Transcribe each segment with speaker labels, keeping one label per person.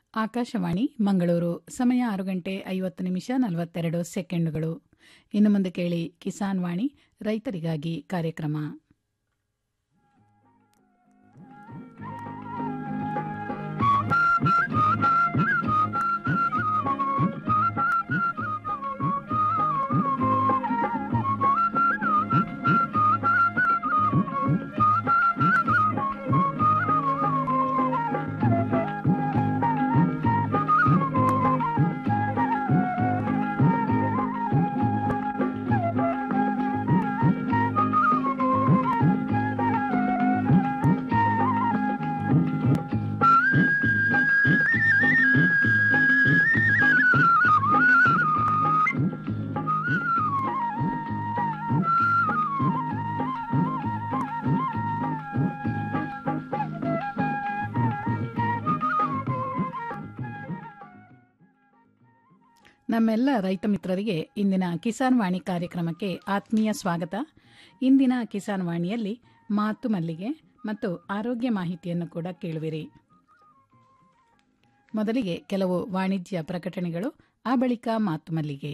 Speaker 1: ಆಕಾಶವಾಣಿ ಮಂಗಳೂರು ಸಮಯ ಆರು ಗಂಟೆ ಐವತ್ತು ನಿಮಿಷ ನಲವತ್ತೆರಡು ಸೆಕೆಂಡುಗಳು ಇನ್ನು ಮುಂದೆ ಕೇಳಿ ಕಿಸಾನ್ ವಾಣಿ ರೈತರಿಗಾಗಿ ಕಾರ್ಯಕ್ರಮ ನಮ್ಮೆಲ್ಲ ರೈತ ಮಿತ್ರರಿಗೆ ಇಂದಿನ ಕಿಸಾನ್ ವಾಣಿ ಕಾರ್ಯಕ್ರಮಕ್ಕೆ ಆತ್ಮೀಯ ಸ್ವಾಗತ ಇಂದಿನ ಕಿಸಾನ್ ವಾಣಿಯಲ್ಲಿ ಮಾತು ಮಲ್ಲಿಗೆ ಮತ್ತು ಆರೋಗ್ಯ ಮಾಹಿತಿಯನ್ನು ಕೂಡ ಕೇಳುವಿರಿ ಮೊದಲಿಗೆ ಕೆಲವು ವಾಣಿಜ್ಯ ಪ್ರಕಟಣೆಗಳು ಆ ಬಳಿಕ ಮಾತು ಮಲ್ಲಿಗೆ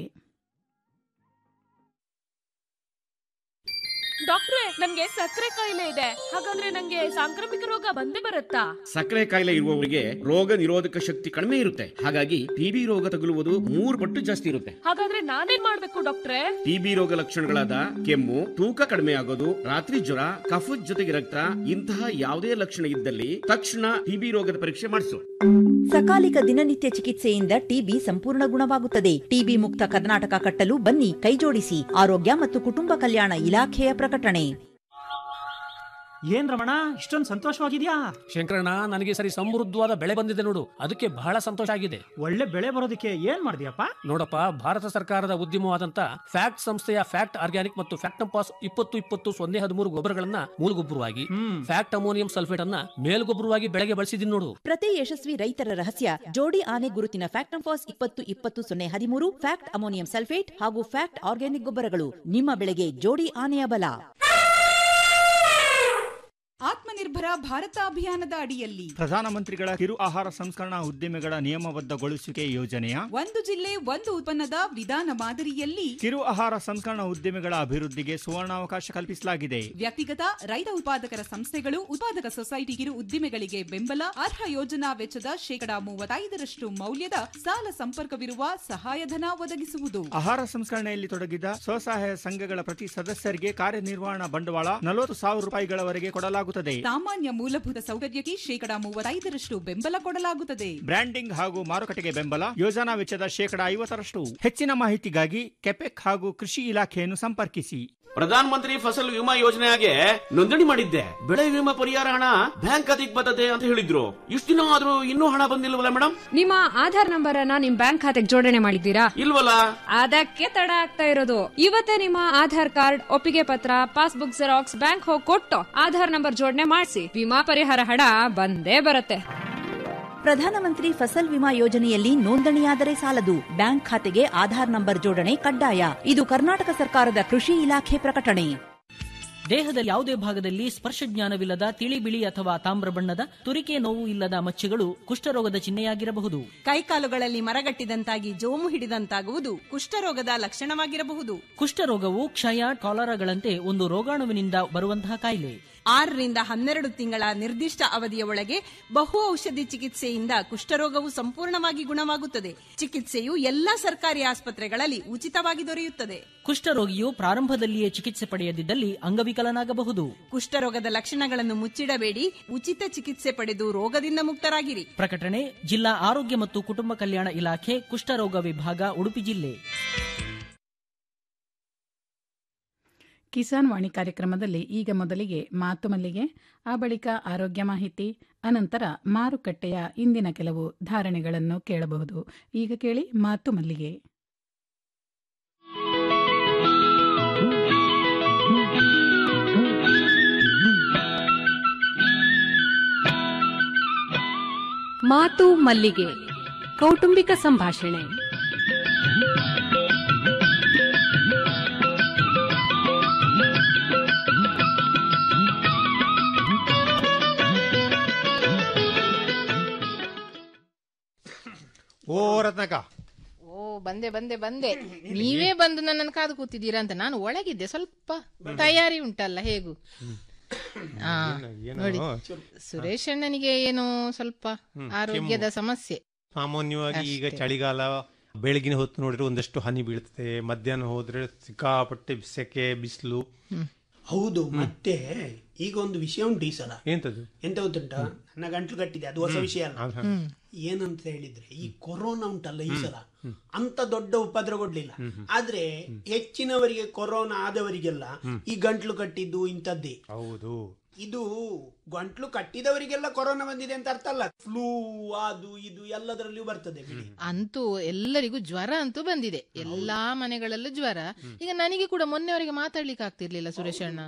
Speaker 2: ಡಾಕ್ಟ್ರೆ ನನ್ಗೆ ಸಕ್ಕರೆ ಕಾಯಿಲೆ ಇದೆ ಹಾಗಂದ್ರೆ ನಂಗೆ ಸಾಂಕ್ರಾಮಿಕ ರೋಗ ಬಂದೇ ಬರುತ್ತಾ
Speaker 3: ಸಕ್ಕರೆ ಕಾಯಿಲೆ ಇರುವವರಿಗೆ ರೋಗ ನಿರೋಧಕ ಶಕ್ತಿ ಕಡಿಮೆ ಇರುತ್ತೆ ಹಾಗಾಗಿ ಟಿಬಿ ರೋಗ ತಗುಲುವುದು ಮೂರು ಪಟ್ಟು ಜಾಸ್ತಿ ಇರುತ್ತೆ
Speaker 2: ಹಾಗಾದ್ರೆ ನಾನೇನ್ ಮಾಡ್ಬೇಕು ಡಾಕ್ಟ್ರೆ
Speaker 3: ಟಿಬಿ ರೋಗ ಲಕ್ಷಣಗಳಾದ ಕೆಮ್ಮು ತೂಕ ಕಡಿಮೆ ಆಗೋದು ರಾತ್ರಿ ಜ್ವರ ಕಫದ ಜೊತೆಗೆ ರಕ್ತ ಇಂತಹ ಯಾವುದೇ ಲಕ್ಷಣ ಇದ್ದಲ್ಲಿ ತಕ್ಷಣ ಟಿಬಿ ರೋಗದ ಪರೀಕ್ಷೆ ಮಾಡಿಸು
Speaker 4: ಸಕಾಲಿಕ ದಿನನಿತ್ಯ ಚಿಕಿತ್ಸೆಯಿಂದ ಟಿಬಿ ಸಂಪೂರ್ಣ ಗುಣವಾಗುತ್ತದೆ ಟಿಬಿ ಮುಕ್ತ ಕರ್ನಾಟಕ ಕಟ್ಟಲು ಬನ್ನಿ ಕೈಜೋಡಿಸಿ ಆರೋಗ್ಯ ಮತ್ತು ಕುಟುಂಬ ಕಲ್ಯಾಣ ಇಲಾಖೆಯ ಪ್ರಕಟಣೆ
Speaker 5: ಏನ್ ರಮಣ ಇಷ್ಟೊಂದು ಸಂತೋಷವಾಗಿದ್ಯಾ
Speaker 6: ಶಂಕರಣ್ಣ ನನಗೆ ಸರಿ ಸಮೃದ್ಧವಾದ ಬೆಳೆ ಬಂದಿದೆ ನೋಡು ಅದಕ್ಕೆ ಬಹಳ ಸಂತೋಷ ಆಗಿದೆ
Speaker 5: ಒಳ್ಳೆ ಬೆಳೆ ಬರೋದಕ್ಕೆ ಏನ್ ಮಾಡಿದ್ಯಪ್ಪ
Speaker 6: ನೋಡಪ್ಪ ಭಾರತ ಸರ್ಕಾರದ ಉದ್ಯಮವಾದಂತ ಫ್ಯಾಕ್ಟ್ ಸಂಸ್ಥೆಯ ಫ್ಯಾಕ್ಟ್ ಆರ್ಗ್ಯಾನಿಕ್ ಮತ್ತು ಫ್ಯಾಕ್ಟಂಪಾಸ್ ಇಪ್ಪತ್ತು ಇಪ್ಪತ್ತು ಸೊನ್ನೆ ಹದಿಮೂರು ಗೊಬ್ಬರಗಳನ್ನ ಮೂಲಗೊಬ್ಬರವಾಗಿ
Speaker 5: ಹ್ಮ್
Speaker 6: ಫ್ಯಾಕ್ಟ್ ಅಮೋನಿಯಂ ಸಲ್ಫೇಟ್ ಅನ್ನ ಮೇಲ್ಗೊಬ್ಬರವಾಗಿ ಬೆಳೆಗೆ ಬಳಸಿದೀನಿ ನೋಡು
Speaker 4: ಪ್ರತಿ ಯಶಸ್ವಿ ರೈತರ ರಹಸ್ಯ ಜೋಡಿ ಆನೆ ಗುರುತಿನ ಫ್ಯಾಕ್ಟಂಫಾಸ್ ಇಪ್ಪತ್ತು ಇಪ್ಪತ್ತು ಸೊನ್ನೆ ಹದಿಮೂರು ಫ್ಯಾಕ್ಟ್ ಅಮೋನಿಯಂ ಸಲ್ಫೇಟ್ ಹಾಗೂ ಫ್ಯಾಕ್ಟ್ ಆರ್ಗ್ಯಾನಿಕ್ ಗೊಬ್ಬರಗಳು ನಿಮ್ಮ ಬೆಳೆಗೆ ಜೋಡಿ ಆನೆಯ ಬಲ
Speaker 7: ಆತ್ಮನಿರ್ಭರ ಭಾರತ ಅಭಿಯಾನದ ಅಡಿಯಲ್ಲಿ
Speaker 8: ಪ್ರಧಾನಮಂತ್ರಿಗಳ ಕಿರು ಆಹಾರ ಸಂಸ್ಕರಣಾ ಉದ್ದಿಮೆಗಳ ನಿಯಮಬದ್ಧಗೊಳಿಸುವಿಕೆ ಯೋಜನೆಯ
Speaker 7: ಒಂದು ಜಿಲ್ಲೆ ಒಂದು ಉತ್ಪನ್ನದ ವಿಧಾನ ಮಾದರಿಯಲ್ಲಿ
Speaker 8: ಕಿರು ಆಹಾರ ಸಂಸ್ಕರಣಾ ಉದ್ದಿಮೆಗಳ ಅಭಿವೃದ್ಧಿಗೆ ಸುವರ್ಣಾವಕಾಶ ಕಲ್ಪಿಸಲಾಗಿದೆ
Speaker 7: ವ್ಯಕ್ತಿಗತ ರೈತ ಉತ್ಪಾದಕರ ಸಂಸ್ಥೆಗಳು ಉತ್ಪಾದಕ ಸೊಸೈಟಿ ಕಿರು ಉದ್ದಿಮೆಗಳಿಗೆ ಬೆಂಬಲ ಅರ್ಹ ಯೋಜನಾ ವೆಚ್ಚದ ಶೇಕಡಾ ಮೂವತ್ತೈದರಷ್ಟು ಮೌಲ್ಯದ ಸಾಲ ಸಂಪರ್ಕವಿರುವ ಸಹಾಯಧನ ಒದಗಿಸುವುದು
Speaker 8: ಆಹಾರ ಸಂಸ್ಕರಣೆಯಲ್ಲಿ ತೊಡಗಿದ ಸ್ವಸಹಾಯ ಸಂಘಗಳ ಪ್ರತಿ ಸದಸ್ಯರಿಗೆ ಕಾರ್ಯನಿರ್ವಹಣಾ ಬಂಡವಾಳ ನಲವತ್ತು ಸಾವಿರ ರೂಪಾಯಿಗಳವರೆಗೆ ಕೊಡಲಾಗುತ್ತದೆ
Speaker 7: ಸಾಮಾನ್ಯ ಮೂಲಭೂತ ಸೌಕರ್ಯಕ್ಕೆ ಶೇಕಡಾ ಮೂವತ್ತೈದರಷ್ಟು ಬೆಂಬಲ ಕೊಡಲಾಗುತ್ತದೆ
Speaker 8: ಬ್ರ್ಯಾಂಡಿಂಗ್ ಹಾಗೂ ಮಾರುಕಟ್ಟೆಗೆ ಬೆಂಬಲ ಯೋಜನಾ ವೆಚ್ಚದ ಶೇಕಡಾ ಐವತ್ತರಷ್ಟು ಹೆಚ್ಚಿನ ಮಾಹಿತಿಗಾಗಿ ಕೆಪೆಕ್ ಹಾಗೂ ಕೃಷಿ ಇಲಾಖೆಯನ್ನು ಸಂಪರ್ಕಿಸಿ
Speaker 3: ಪ್ರಧಾನ ಮಂತ್ರಿ ಫಸಲ್ ವಿಮಾ ಯೋಜನೆಗೆ ನೋಂದಣಿ ಮಾಡಿದ್ದೆ ಬೆಳೆ ವಿಮಾ ಪರಿಹಾರ ಹಣ ಬ್ಯಾಂಕ್ ಖಾತೆಗೆ ಬರ್ತದೆ ಅಂತ ಹೇಳಿದ್ರು ಇಷ್ಟು ದಿನ ಆದ್ರೂ ಇನ್ನೂ ಹಣ ಬಂದಿಲ್ವಲ್ಲ ಮೇಡಮ್
Speaker 9: ನಿಮ್ಮ ಆಧಾರ್ ನಂಬರ್ ಅನ್ನ ನಿಮ್ ಬ್ಯಾಂಕ್ ಖಾತೆಗೆ ಜೋಡಣೆ ಮಾಡಿದ್ದೀರಾ
Speaker 3: ಇಲ್ವಲ್ಲ
Speaker 9: ಅದಕ್ಕೆ ತಡ ಆಗ್ತಾ ಇರೋದು ಇವತ್ತೇ ನಿಮ್ಮ ಆಧಾರ್ ಕಾರ್ಡ್ ಒಪ್ಪಿಗೆ ಪತ್ರ ಪಾಸ್ಬುಕ್ ಜೆರಾಕ್ಸ್ ಬ್ಯಾಂಕ್ ಹೋಗಿ ಕೊಟ್ಟು ಆಧಾರ್ ನಂಬರ್ ಜೋಡಣೆ ಮಾಡಿಸಿ ವಿಮಾ ಪರಿಹಾರ ಹಣ ಬಂದೇ ಬರುತ್ತೆ
Speaker 4: ಪ್ರಧಾನಮಂತ್ರಿ ಫಸಲ್ ವಿಮಾ ಯೋಜನೆಯಲ್ಲಿ ನೋಂದಣಿಯಾದರೆ ಸಾಲದು ಬ್ಯಾಂಕ್ ಖಾತೆಗೆ ಆಧಾರ್ ನಂಬರ್ ಜೋಡಣೆ ಕಡ್ಡಾಯ ಇದು ಕರ್ನಾಟಕ ಸರ್ಕಾರದ ಕೃಷಿ ಇಲಾಖೆ ಪ್ರಕಟಣೆ
Speaker 10: ದೇಹದ ಯಾವುದೇ ಭಾಗದಲ್ಲಿ ಸ್ಪರ್ಶ ಜ್ಞಾನವಿಲ್ಲದ ತಿಳಿ ಬಿಳಿ ಅಥವಾ ತಾಮ್ರ ಬಣ್ಣದ ತುರಿಕೆ ನೋವು ಇಲ್ಲದ ಮಚ್ಚೆಗಳು ಕುಷ್ಠರೋಗದ ಚಿಹ್ನೆಯಾಗಿರಬಹುದು
Speaker 11: ಕೈಕಾಲುಗಳಲ್ಲಿ ಮರಗಟ್ಟಿದಂತಾಗಿ ಜೋಮು ಹಿಡಿದಂತಾಗುವುದು ಕುಷ್ಠರೋಗದ ಲಕ್ಷಣವಾಗಿರಬಹುದು
Speaker 10: ಕುಷ್ಠರೋಗವು ಕ್ಷಯ ಕಾಲರಾಗಳಂತೆ ಒಂದು ರೋಗಾಣುವಿನಿಂದ ಬರುವಂತಹ ಕಾಯಿಲೆ
Speaker 11: ಆರರಿಂದ ಹನ್ನೆರಡು ತಿಂಗಳ ನಿರ್ದಿಷ್ಟ ಅವಧಿಯ ಒಳಗೆ ಬಹು ಔಷಧಿ ಚಿಕಿತ್ಸೆಯಿಂದ ಕುಷ್ಠರೋಗವು ಸಂಪೂರ್ಣವಾಗಿ ಗುಣವಾಗುತ್ತದೆ ಚಿಕಿತ್ಸೆಯು ಎಲ್ಲಾ ಸರ್ಕಾರಿ ಆಸ್ಪತ್ರೆಗಳಲ್ಲಿ ಉಚಿತವಾಗಿ ದೊರೆಯುತ್ತದೆ
Speaker 10: ಕುಷ್ಠರೋಗಿಯು ಪ್ರಾರಂಭದಲ್ಲಿಯೇ ಚಿಕಿತ್ಸೆ ಪಡೆಯದಿದ್ದಲ್ಲಿ ಅಂಗವಿಕಲನಾಗಬಹುದು
Speaker 11: ಕುಷ್ಠರೋಗದ ಲಕ್ಷಣಗಳನ್ನು ಮುಚ್ಚಿಡಬೇಡಿ ಉಚಿತ ಚಿಕಿತ್ಸೆ ಪಡೆದು ರೋಗದಿಂದ ಮುಕ್ತರಾಗಿರಿ
Speaker 10: ಪ್ರಕಟಣೆ ಜಿಲ್ಲಾ ಆರೋಗ್ಯ ಮತ್ತು ಕುಟುಂಬ ಕಲ್ಯಾಣ ಇಲಾಖೆ ಕುಷ್ಠರೋಗ ವಿಭಾಗ ಉಡುಪಿ ಜಿಲ್ಲೆ
Speaker 1: ಕಿಸಾನ್ ವಾಣಿ ಕಾರ್ಯಕ್ರಮದಲ್ಲಿ ಈಗ ಮೊದಲಿಗೆ ಮಾತು ಮಲ್ಲಿಗೆ ಆ ಬಳಿಕ ಆರೋಗ್ಯ ಮಾಹಿತಿ ಅನಂತರ ಮಾರುಕಟ್ಟೆಯ ಇಂದಿನ ಕೆಲವು ಧಾರಣೆಗಳನ್ನು ಕೇಳಬಹುದು ಈಗ ಕೇಳಿ ಮಾತು ಮಲ್ಲಿಗೆ
Speaker 9: ಮಾತು ಮಲ್ಲಿಗೆ ಕೌಟುಂಬಿಕ ಸಂಭಾಷಣೆ
Speaker 12: ಓ ರತ್ನಕ
Speaker 13: ಓ ಬಂದೆ ಬಂದೆ ಬಂದೆ ನೀವೇ ಬಂದು ನನ್ನನ್ನು ಕಾದು ಕೂತಿದ್ದೀರಾ ಅಂತ ನಾನು ಒಳಗಿದ್ದೆ ಸ್ವಲ್ಪ ತಯಾರಿ ಉಂಟಲ್ಲ ಹೇಗೂ ಆ,
Speaker 12: ಏನೋ
Speaker 13: ನೋಡಿ ಸುರೇಶ್ ಅಣ್ಣನಿಗೆ ಏನೋ ಸ್ವಲ್ಪ
Speaker 12: ಹ್ಮ್,
Speaker 13: ಆರೋಗ್ಯದ ಸಮಸ್ಯೆ
Speaker 12: ಸಾಮಾನ್ಯವಾಗಿ ಈಗ
Speaker 13: ಅಷ್ಟೇ.
Speaker 12: ಚಳಿಗಾಲ ಬೆಳಗಿನ ಹೊತ್ತು ನೋಡಿದ್ರೆ ಒಂದಷ್ಟು ಹನಿ ಬೀಳ್ತದೆ ಮಧ್ಯಾಹ್ನ ಹೋದ್ರೆ ಸಿಕ್ಕಾಪಟ್ಟೆ ಸೆಕೆ ಬಿಸಿಲು
Speaker 14: ಹೌದು ಮತ್ತೆ ಈಗ ಒಂದು ವಿಷಯ ಉಂಟು ಈ ಸಲ
Speaker 12: ಎಂತದು
Speaker 14: ಎಂತ ಗೊತ್ತುಂಟ ನನ್ನ ಗಂಟ್ಲು ಕಟ್ಟಿದೆ ಅದು ಹೊಸ
Speaker 12: ಹ್ಮ್.
Speaker 14: ವಿಷಯ ಅಲ್ಲ
Speaker 12: ಹೌದು, ಹೌದು.
Speaker 14: ಏನಂತ ಹೇಳಿದ್ರೆ ಈ ಕೊರೋನಾ ಉಂಟಲ್ಲ ಈ ಸಲ ಅಂತ ದೊಡ್ಡ ಉಪದ್ರ ಕೊಡ್ಲಿಲ್ಲ ಆದ್ರೆ ಹೆಚ್ಚಿನವರಿಗೆ ಕೊರೋನಾ ಆದವರಿಗೆಲ್ಲ ಈ ಗಂಟ್ಲು ಕಟ್ಟಿದ್ದು ಇಂಥದ್ದೇ
Speaker 12: ಹೌದು
Speaker 14: ಇದು ಗಂಟ್ಲು ಕಟ್ಟಿದವರಿಗೆಲ್ಲ ಕೊರೋನಾ ಬಂದಿದೆ ಅಂತ ಅರ್ಥ ಅಲ್ಲ ಫ್ಲೂ ಅದು ಇದು ಎಲ್ಲದರಲ್ಲಿಯೂ ಬರ್ತದೆ ಬಿಡಿ
Speaker 13: ಅಂತೂ ಎಲ್ಲರಿಗೂ ಜ್ವರ ಅಂತೂ ಬಂದಿದೆ ಎಲ್ಲಾ ಮನೆಗಳಲ್ಲೂ ಜ್ವರ ಈಗ ನನಗೆ ಕೂಡ ಮೊನ್ನೆವರೆಗೆ ಮಾತಾಡ್ಲಿಕ್ಕೆ ಆಗ್ತಿರ್ಲಿಲ್ಲ ಸುರೇಶ್ ಅಣ್ಣ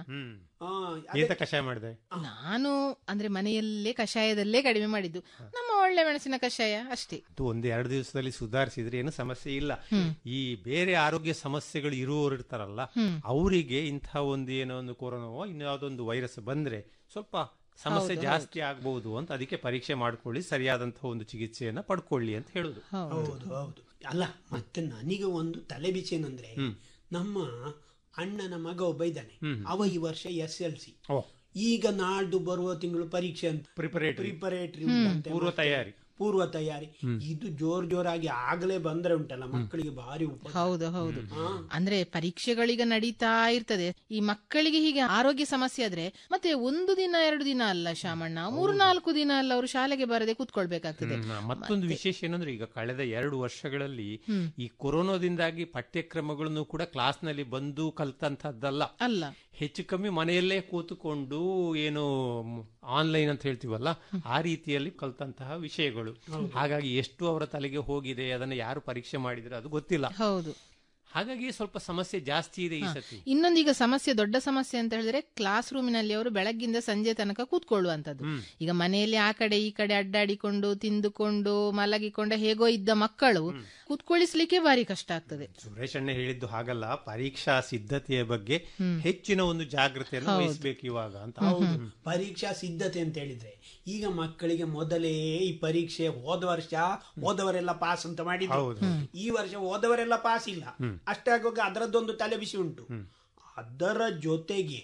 Speaker 12: ಎಂತ ಕಷಾಯ ಮಾಡಿದೆ
Speaker 13: ನಾನು ಅಂದ್ರೆ ಮನೆಯಲ್ಲೇ ಕಷಾಯದಲ್ಲೇ ಕಡಿಮೆ ಮಾಡಿದ್ದು ನಮ್ಮ ಒಳ್ಳೆ ಮೆಣಸಿನ ಕಷಾಯ ಅಷ್ಟೇ
Speaker 12: ಅದು ಒಂದು ಎರಡು ದಿವಸದಲ್ಲಿ ಸುಧಾರಿಸಿದ್ರೆ ಏನು ಸಮಸ್ಯೆ ಇಲ್ಲ ಈ ಬೇರೆ ಆರೋಗ್ಯ ಸಮಸ್ಯೆಗಳು ಇರುವವರು ಇರ್ತಾರಲ್ಲ ಅವರಿಗೆ ಇಂಥ ಒಂದು ಏನೋ ಒಂದು ಕೊರೋನಾವೋ ಇನ್ನು ಯಾವುದೊಂದು ವೈರಸ್ ಬಂದ್ರೆ ಸ್ವಲ್ಪ ಸಮಸ್ಯೆ
Speaker 14: ಹೌದು,
Speaker 12: ಜಾಸ್ತಿ ಆಗ್ಬಹುದು ಅಂತ ಅದಕ್ಕೆ ಪರೀಕ್ಷೆ ಮಾಡ್ಕೊಳ್ಳಿ ಸರಿಯಾದಂತಹ ಒಂದು ಚಿಕಿತ್ಸೆಯನ್ನ ಪಡ್ಕೊಳ್ಳಿ ಅಂತ ಹೇಳುದು
Speaker 14: ಹೌದು ಹೌದು ಅಲ್ಲ ಮತ್ತೆ ನನಗೆ ಒಂದು ತಲೆ ಬಿಸಿ ಏನಂದ್ರೆ ನಮ್ಮ ಅಣ್ಣನ ಮಗ ಒಬ್ಬ ಇದ್ದಾನೆ ಅವ ಈ ವರ್ಷ ಎಸ್ ಎಲ್ ಸಿ ಈಗ ನಾಡ್ದು ಬರುವ ತಿಂಗಳು ಪರೀಕ್ಷೆ ಅಂತ
Speaker 12: ಪ್ರಿಪರೇಟರಿ
Speaker 14: ಪ್ರಿಪರೇಟರಿ
Speaker 12: ಪೂರ್ವ ತಯಾರಿ
Speaker 14: ಪೂರ್ವ ತಯಾರಿ ಇದು ಜೋರ್ ಜೋರಾಗಿ ಆಗ್ಲೇ ಬಂದ್ರೆ ಉಂಟಲ್ಲ ಮಕ್ಕಳಿಗೆ ಭಾರಿ ಉಪ
Speaker 13: ಹೌದು ಹೌದು ಅಂದ್ರೆ ಪರೀಕ್ಷೆಗಳೀಗ ನಡೀತಾ ಇರ್ತದೆ ಈ ಮಕ್ಕಳಿಗೆ ಹೀಗೆ ಆರೋಗ್ಯ ಸಮಸ್ಯೆ ಆದ್ರೆ ಮತ್ತೆ ಒಂದು ದಿನ ಎರಡು ದಿನ ಅಲ್ಲ ಶಾಮಣ್ಣ ಮೂರು ನಾಲ್ಕು ದಿನ ಅಲ್ಲ ಅವರು ಶಾಲೆಗೆ ಬರದೆ ಕೂತ್ಕೊಳ್ಬೇಕಾಗ್ತದೆ
Speaker 12: ಹ್ಮ್. ಮತ್ತೊಂದು ವಿಶೇಷ ಏನಂದ್ರೆ ಈಗ ಕಳೆದ ಎರಡು ವರ್ಷಗಳಲ್ಲಿ
Speaker 13: ಹ್ಮ್.
Speaker 12: ಈ ಕೊರೋನಾದಿಂದಾಗಿ ಪಠ್ಯಕ್ರಮಗಳನ್ನು ಕೂಡ ಕ್ಲಾಸ್ನಲ್ಲಿ ಬಂದು ಕಲ್ತಂತದ್ದಲ್ಲ
Speaker 13: ಅಲ್ಲ
Speaker 12: ಹೆಚ್ಚು ಕಮ್ಮಿ ಮನೆಯಲ್ಲೇ ಕೂತುಕೊಂಡು ಏನು ಆನ್ಲೈನ್ ಅಂತ ಹೇಳ್ತೀವಲ್ಲ ಆ ರೀತಿಯಲ್ಲಿ ಕಲ್ತಂತಹ ವಿಷಯಗಳು ಹಾಗಾಗಿ ಎಷ್ಟು ಅವರ ತಲೆಗೆ ಹೋಗಿದೆ ಅದನ್ನು ಯಾರು ಪರೀಕ್ಷೆ ಮಾಡಿದ್ರೆ ಅದು ಗೊತ್ತಿಲ್ಲ
Speaker 13: ಹೌದು
Speaker 12: ಹಾಗಾಗಿ ಸ್ವಲ್ಪ ಸಮಸ್ಯೆ ಜಾಸ್ತಿ ಇದೆ ಈ ಸತಿ
Speaker 13: ಇನ್ನೊಂದೀಗ ಸಮಸ್ಯೆ ದೊಡ್ಡ ಸಮಸ್ಯೆ ಅಂತ ಹೇಳಿದ್ರೆ ಕ್ಲಾಸ್ ರೂಮಿನಲ್ಲಿ ಅವರು ಬೆಳಗ್ಗಿಂದ ಸಂಜೆ ತನಕ ಕೂತ್ಕೊಳ್ಳುವಂತದ್ದು ಈಗ ಮನೆಯಲ್ಲಿ ಆ ಕಡೆ ಈ ಕಡೆ ಅಡ್ಡಾಡಿಕೊಂಡು ತಿಂದುಕೊಂಡು ಮಲಗಿಕೊಂಡು ಹೇಗೋ ಇದ್ದ ಮಕ್ಕಳು ಕೂತ್ಕೊಳ್ಳಿಸ್ಲಿಕ್ಕೆ ಭಾರಿ ಕಷ್ಟ ಆಗ್ತದೆ
Speaker 12: ಸುರೇಶ್ ಅಣ್ಣ ಹೇಳಿದ್ದು ಹಾಗಲ್ಲ ಪರೀಕ್ಷಾ ಸಿದ್ಧತೆಯ ಬಗ್ಗೆ ಹೆಚ್ಚಿನ ಒಂದು ಜಾಗೃತಿಯನ್ನು
Speaker 14: ಹೌದು.
Speaker 12: ವಹಿಸಬೇಕು ಇವಾಗ ಅಂತ
Speaker 14: ಹೌದು ಪರೀಕ್ಷಾ ಸಿದ್ಧತೆ ಅಂತ ಹೇಳಿದ್ರೆ ಈಗ ಮಕ್ಕಳಿಗೆ ಮೊದಲೇ ಈ ಪರೀಕ್ಷೆ ಹೋದ ವರ್ಷ ಹೋದವರೆಲ್ಲ ಪಾಸ್ ಅಂತ ಮಾಡಿದ್ರು
Speaker 12: ಹೌದು.
Speaker 14: ಈ ವರ್ಷ ಹೋದವರೆಲ್ಲ ಪಾಸ್ ಇಲ್ಲ
Speaker 12: ಹ್ಮ್.
Speaker 14: ಅಷ್ಟೇ ಆಗುವಾಗ ಅದರದ್ದೊಂದು ತಲೆ ಬಿಸಿ ಉಂಟು ಅದರ ಜೊತೆಗೆ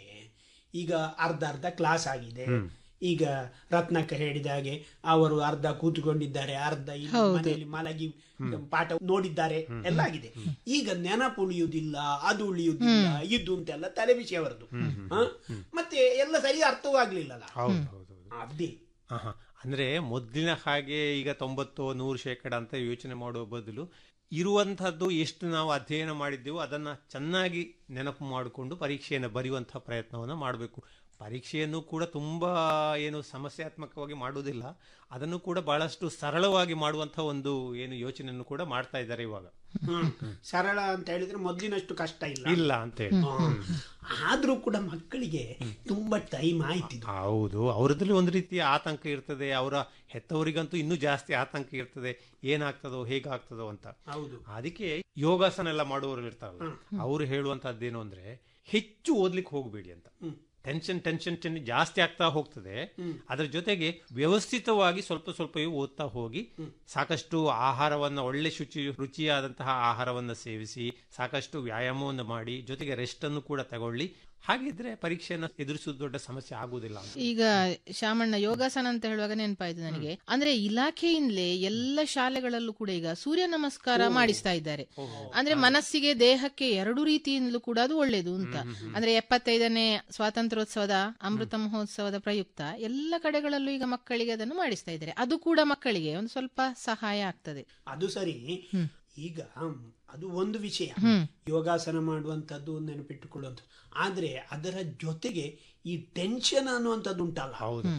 Speaker 14: ಈಗ ಅರ್ಧ ಅರ್ಧ ಕ್ಲಾಸ್ ಆಗಿದೆ
Speaker 12: ಹ್ಮ್.
Speaker 14: ಈಗ ರತ್ನಕ್ಕ ಹೇಳಿದ ಹಾಗೆ ಅವರು ಅರ್ಧ ಕೂತ್ಕೊಂಡಿದ್ದಾರೆ ಅರ್ಧ ಇಲ್ಲಿ
Speaker 13: ಹೌದು.
Speaker 14: ಮನೆಯಲ್ಲಿ ಮಲಗಿ ಪಾಠ ನೋಡಿದ್ದಾರೆ ಎಲ್ಲ ಆಗಿದೆ ಈಗ ನೆನಪು ಉಳಿಯುವುದಿಲ್ಲ ಅದು ಉಳಿಯುವುದಿಲ್ಲ ಇದು ಅಂತೆಲ್ಲ ತಲೆ ಬಿಸಿ ಅವರದು ಹ? ಮತ್ತೆ ಎಲ್ಲ ಸರಿ ಅರ್ಥವೂ ಆಗ್ಲಿಲ್ಲಲ್ಲ
Speaker 12: ಹೌದು ಹೌದು
Speaker 14: ಅದೇ
Speaker 12: ಆಹಾ. ಅಂದ್ರೆ ಮೊದಲಿನ ಹಾಗೆ ಈಗ ತೊಂಬತ್ತು ನೂರು ಶೇಕಡ ಅಂತ ಯೋಚನೆ ಮಾಡುವ ಬದಲು ಇರುವಂತಹದ್ದು ಎಷ್ಟು ನಾವು ಅಧ್ಯಯನ ಮಾಡಿದ್ದೆವೋ ಅದನ್ನ ಚೆನ್ನಾಗಿ ನೆನಪು ಮಾಡಿಕೊಂಡು ಪರೀಕ್ಷೆಯನ್ನು ಬರೆಯುವಂತಹ ಪ್ರಯತ್ನವನ್ನು ಮಾಡಬೇಕು ಪರೀಕ್ಷೆಯನ್ನು ಕೂಡ ತುಂಬಾ ಏನು ಸಮಸ್ಯಾತ್ಮಕವಾಗಿ ಮಾಡುವುದಿಲ್ಲ ಅದನ್ನು ಕೂಡ ಬಹಳಷ್ಟು ಸರಳವಾಗಿ ಮಾಡುವಂತಹ ಒಂದು ಏನು ಯೋಚನೆಯನ್ನು ಕೂಡ ಮಾಡ್ತಾ ಇದ್ದಾರೆ ಇವಾಗ
Speaker 14: ಹ್ಮ್. ಸರಳ ಅಂತ ಹೇಳಿದ್ರೆ ಮೊದಲಿನಷ್ಟು ಕಷ್ಟ ಇಲ್ಲ
Speaker 12: ಇಲ್ಲ ಅಂತ ಹೇಳಿ
Speaker 14: ಹ್ಮ್. ಆದ್ರೂ ಕೂಡ ಮಕ್ಕಳಿಗೆ ತುಂಬಾ ಟೈಮ್ ಆಯ್ತಿದು
Speaker 12: ಹೌದು ಅವರದ್ರಲ್ಲಿ ಒಂದು ರೀತಿಯ ಆತಂಕ ಇರ್ತದೆ ಅವರ ಹೆತ್ತವರಿಗಂತೂ ಇನ್ನೂ ಜಾಸ್ತಿ ಆತಂಕ ಇರ್ತದೆ ಏನಾಗ್ತದೋ ಹೇಗಾಗ್ತದೋ ಅಂತ
Speaker 14: ಹೌದು
Speaker 12: ಅದಕ್ಕೆ ಯೋಗಾಸನ ಎಲ್ಲ ಮಾಡುವವರು ಇರ್ತಾರಲ್ಲ ಅವರು ಹೇಳುವಂತದ್ದೇನು ಅಂದ್ರೆ ಹೆಚ್ಚು ಓದ್ಲಿಕ್ಕೆ ಹೋಗಬೇಡಿ ಅಂತ ಟೆನ್ಷನ್ ಟೆನ್ಷನ್ ಟೆನ್ಷನ್ ಜಾಸ್ತಿ ಆಗ್ತಾ ಹೋಗ್ತದೆ ಅದರ ಜೊತೆಗೆ ವ್ಯವಸ್ಥಿತವಾಗಿ ಸ್ವಲ್ಪ ಸ್ವಲ್ಪವೇ ಓದ್ತಾ ಹೋಗಿ ಸಾಕಷ್ಟು ಆಹಾರವನ್ನ ಒಳ್ಳೆ ಶುಚಿ ರುಚಿಯಾದಂತಹ ಆಹಾರವನ್ನ ಸೇವಿಸಿ ಸಾಕಷ್ಟು ವ್ಯಾಯಾಮವನ್ನು ಮಾಡಿ ಜೊತೆಗೆ ರೆಸ್ಟ್ ಅನ್ನು ಕೂಡ ತಗೊಳ್ಳಿ ಹಾಗಿದ್ರೆ ಪರೀಕ್ಷೆಯನ್ನ ಎದುರಿಸುವುದು ದೊಡ್ಡ ಸಮಸ್ಯೆ ಆಗುವುದಿಲ್ಲ ಅಂತ
Speaker 13: ಈಗ ಶಾಮಣ್ಣ ಯೋಗಾಸನ ಅಂತ ಹೇಳುವಾಗ ನೆನಪಾಯ್ತು ನನಗೆ ಅಂದ್ರೆ ಇಲಾಖೆಯಿಂದಲೇ ಎಲ್ಲ ಶಾಲೆಗಳಲ್ಲೂ ಕೂಡ ಈಗ ಸೂರ್ಯ ನಮಸ್ಕಾರ ಮಾಡಿಸ್ತಾ ಇದ್ದಾರೆ ಅಂದ್ರೆ ಮನಸ್ಸಿಗೆ ದೇಹಕ್ಕೆ ಎರಡು ರೀತಿಯಿಂದಲೂ ಕೂಡ ಅದು ಒಳ್ಳೇದು ಅಂತ ಅಂದ್ರೆ ಎಪ್ಪತ್ತೈದನೇ ಸ್ವಾತಂತ್ರ್ಯೋತ್ಸವದ ಅಮೃತ ಮಹೋತ್ಸವದ ಪ್ರಯುಕ್ತ ಎಲ್ಲ ಕಡೆಗಳಲ್ಲೂ ಈಗ ಮಕ್ಕಳಿಗೆ ಅದನ್ನು ಮಾಡಿಸ್ತಾ ಇದ್ದಾರೆ ಅದು ಕೂಡ ಮಕ್ಕಳಿಗೆ ಒಂದು ಸ್ವಲ್ಪ ಸಹಾಯ ಆಗ್ತದೆ
Speaker 14: ಅದು ಸರಿ ಈಗ ಅದು ಒಂದು ವಿಷಯ
Speaker 13: ಹ್ಮ್.
Speaker 14: ಯೋಗಾಸನ ಮಾಡುವಂತದ್ದು ನೆನಪಿಟ್ಟುಕೊಳ್ಳುವಂಥದ್ದು ಆದ್ರೆ ಅದರ ಜೊತೆಗೆ ಈ ಟೆನ್ಷನ್ ಅನ್ನುವಂಥದ್ದು ಉಂಟಲ್ಲ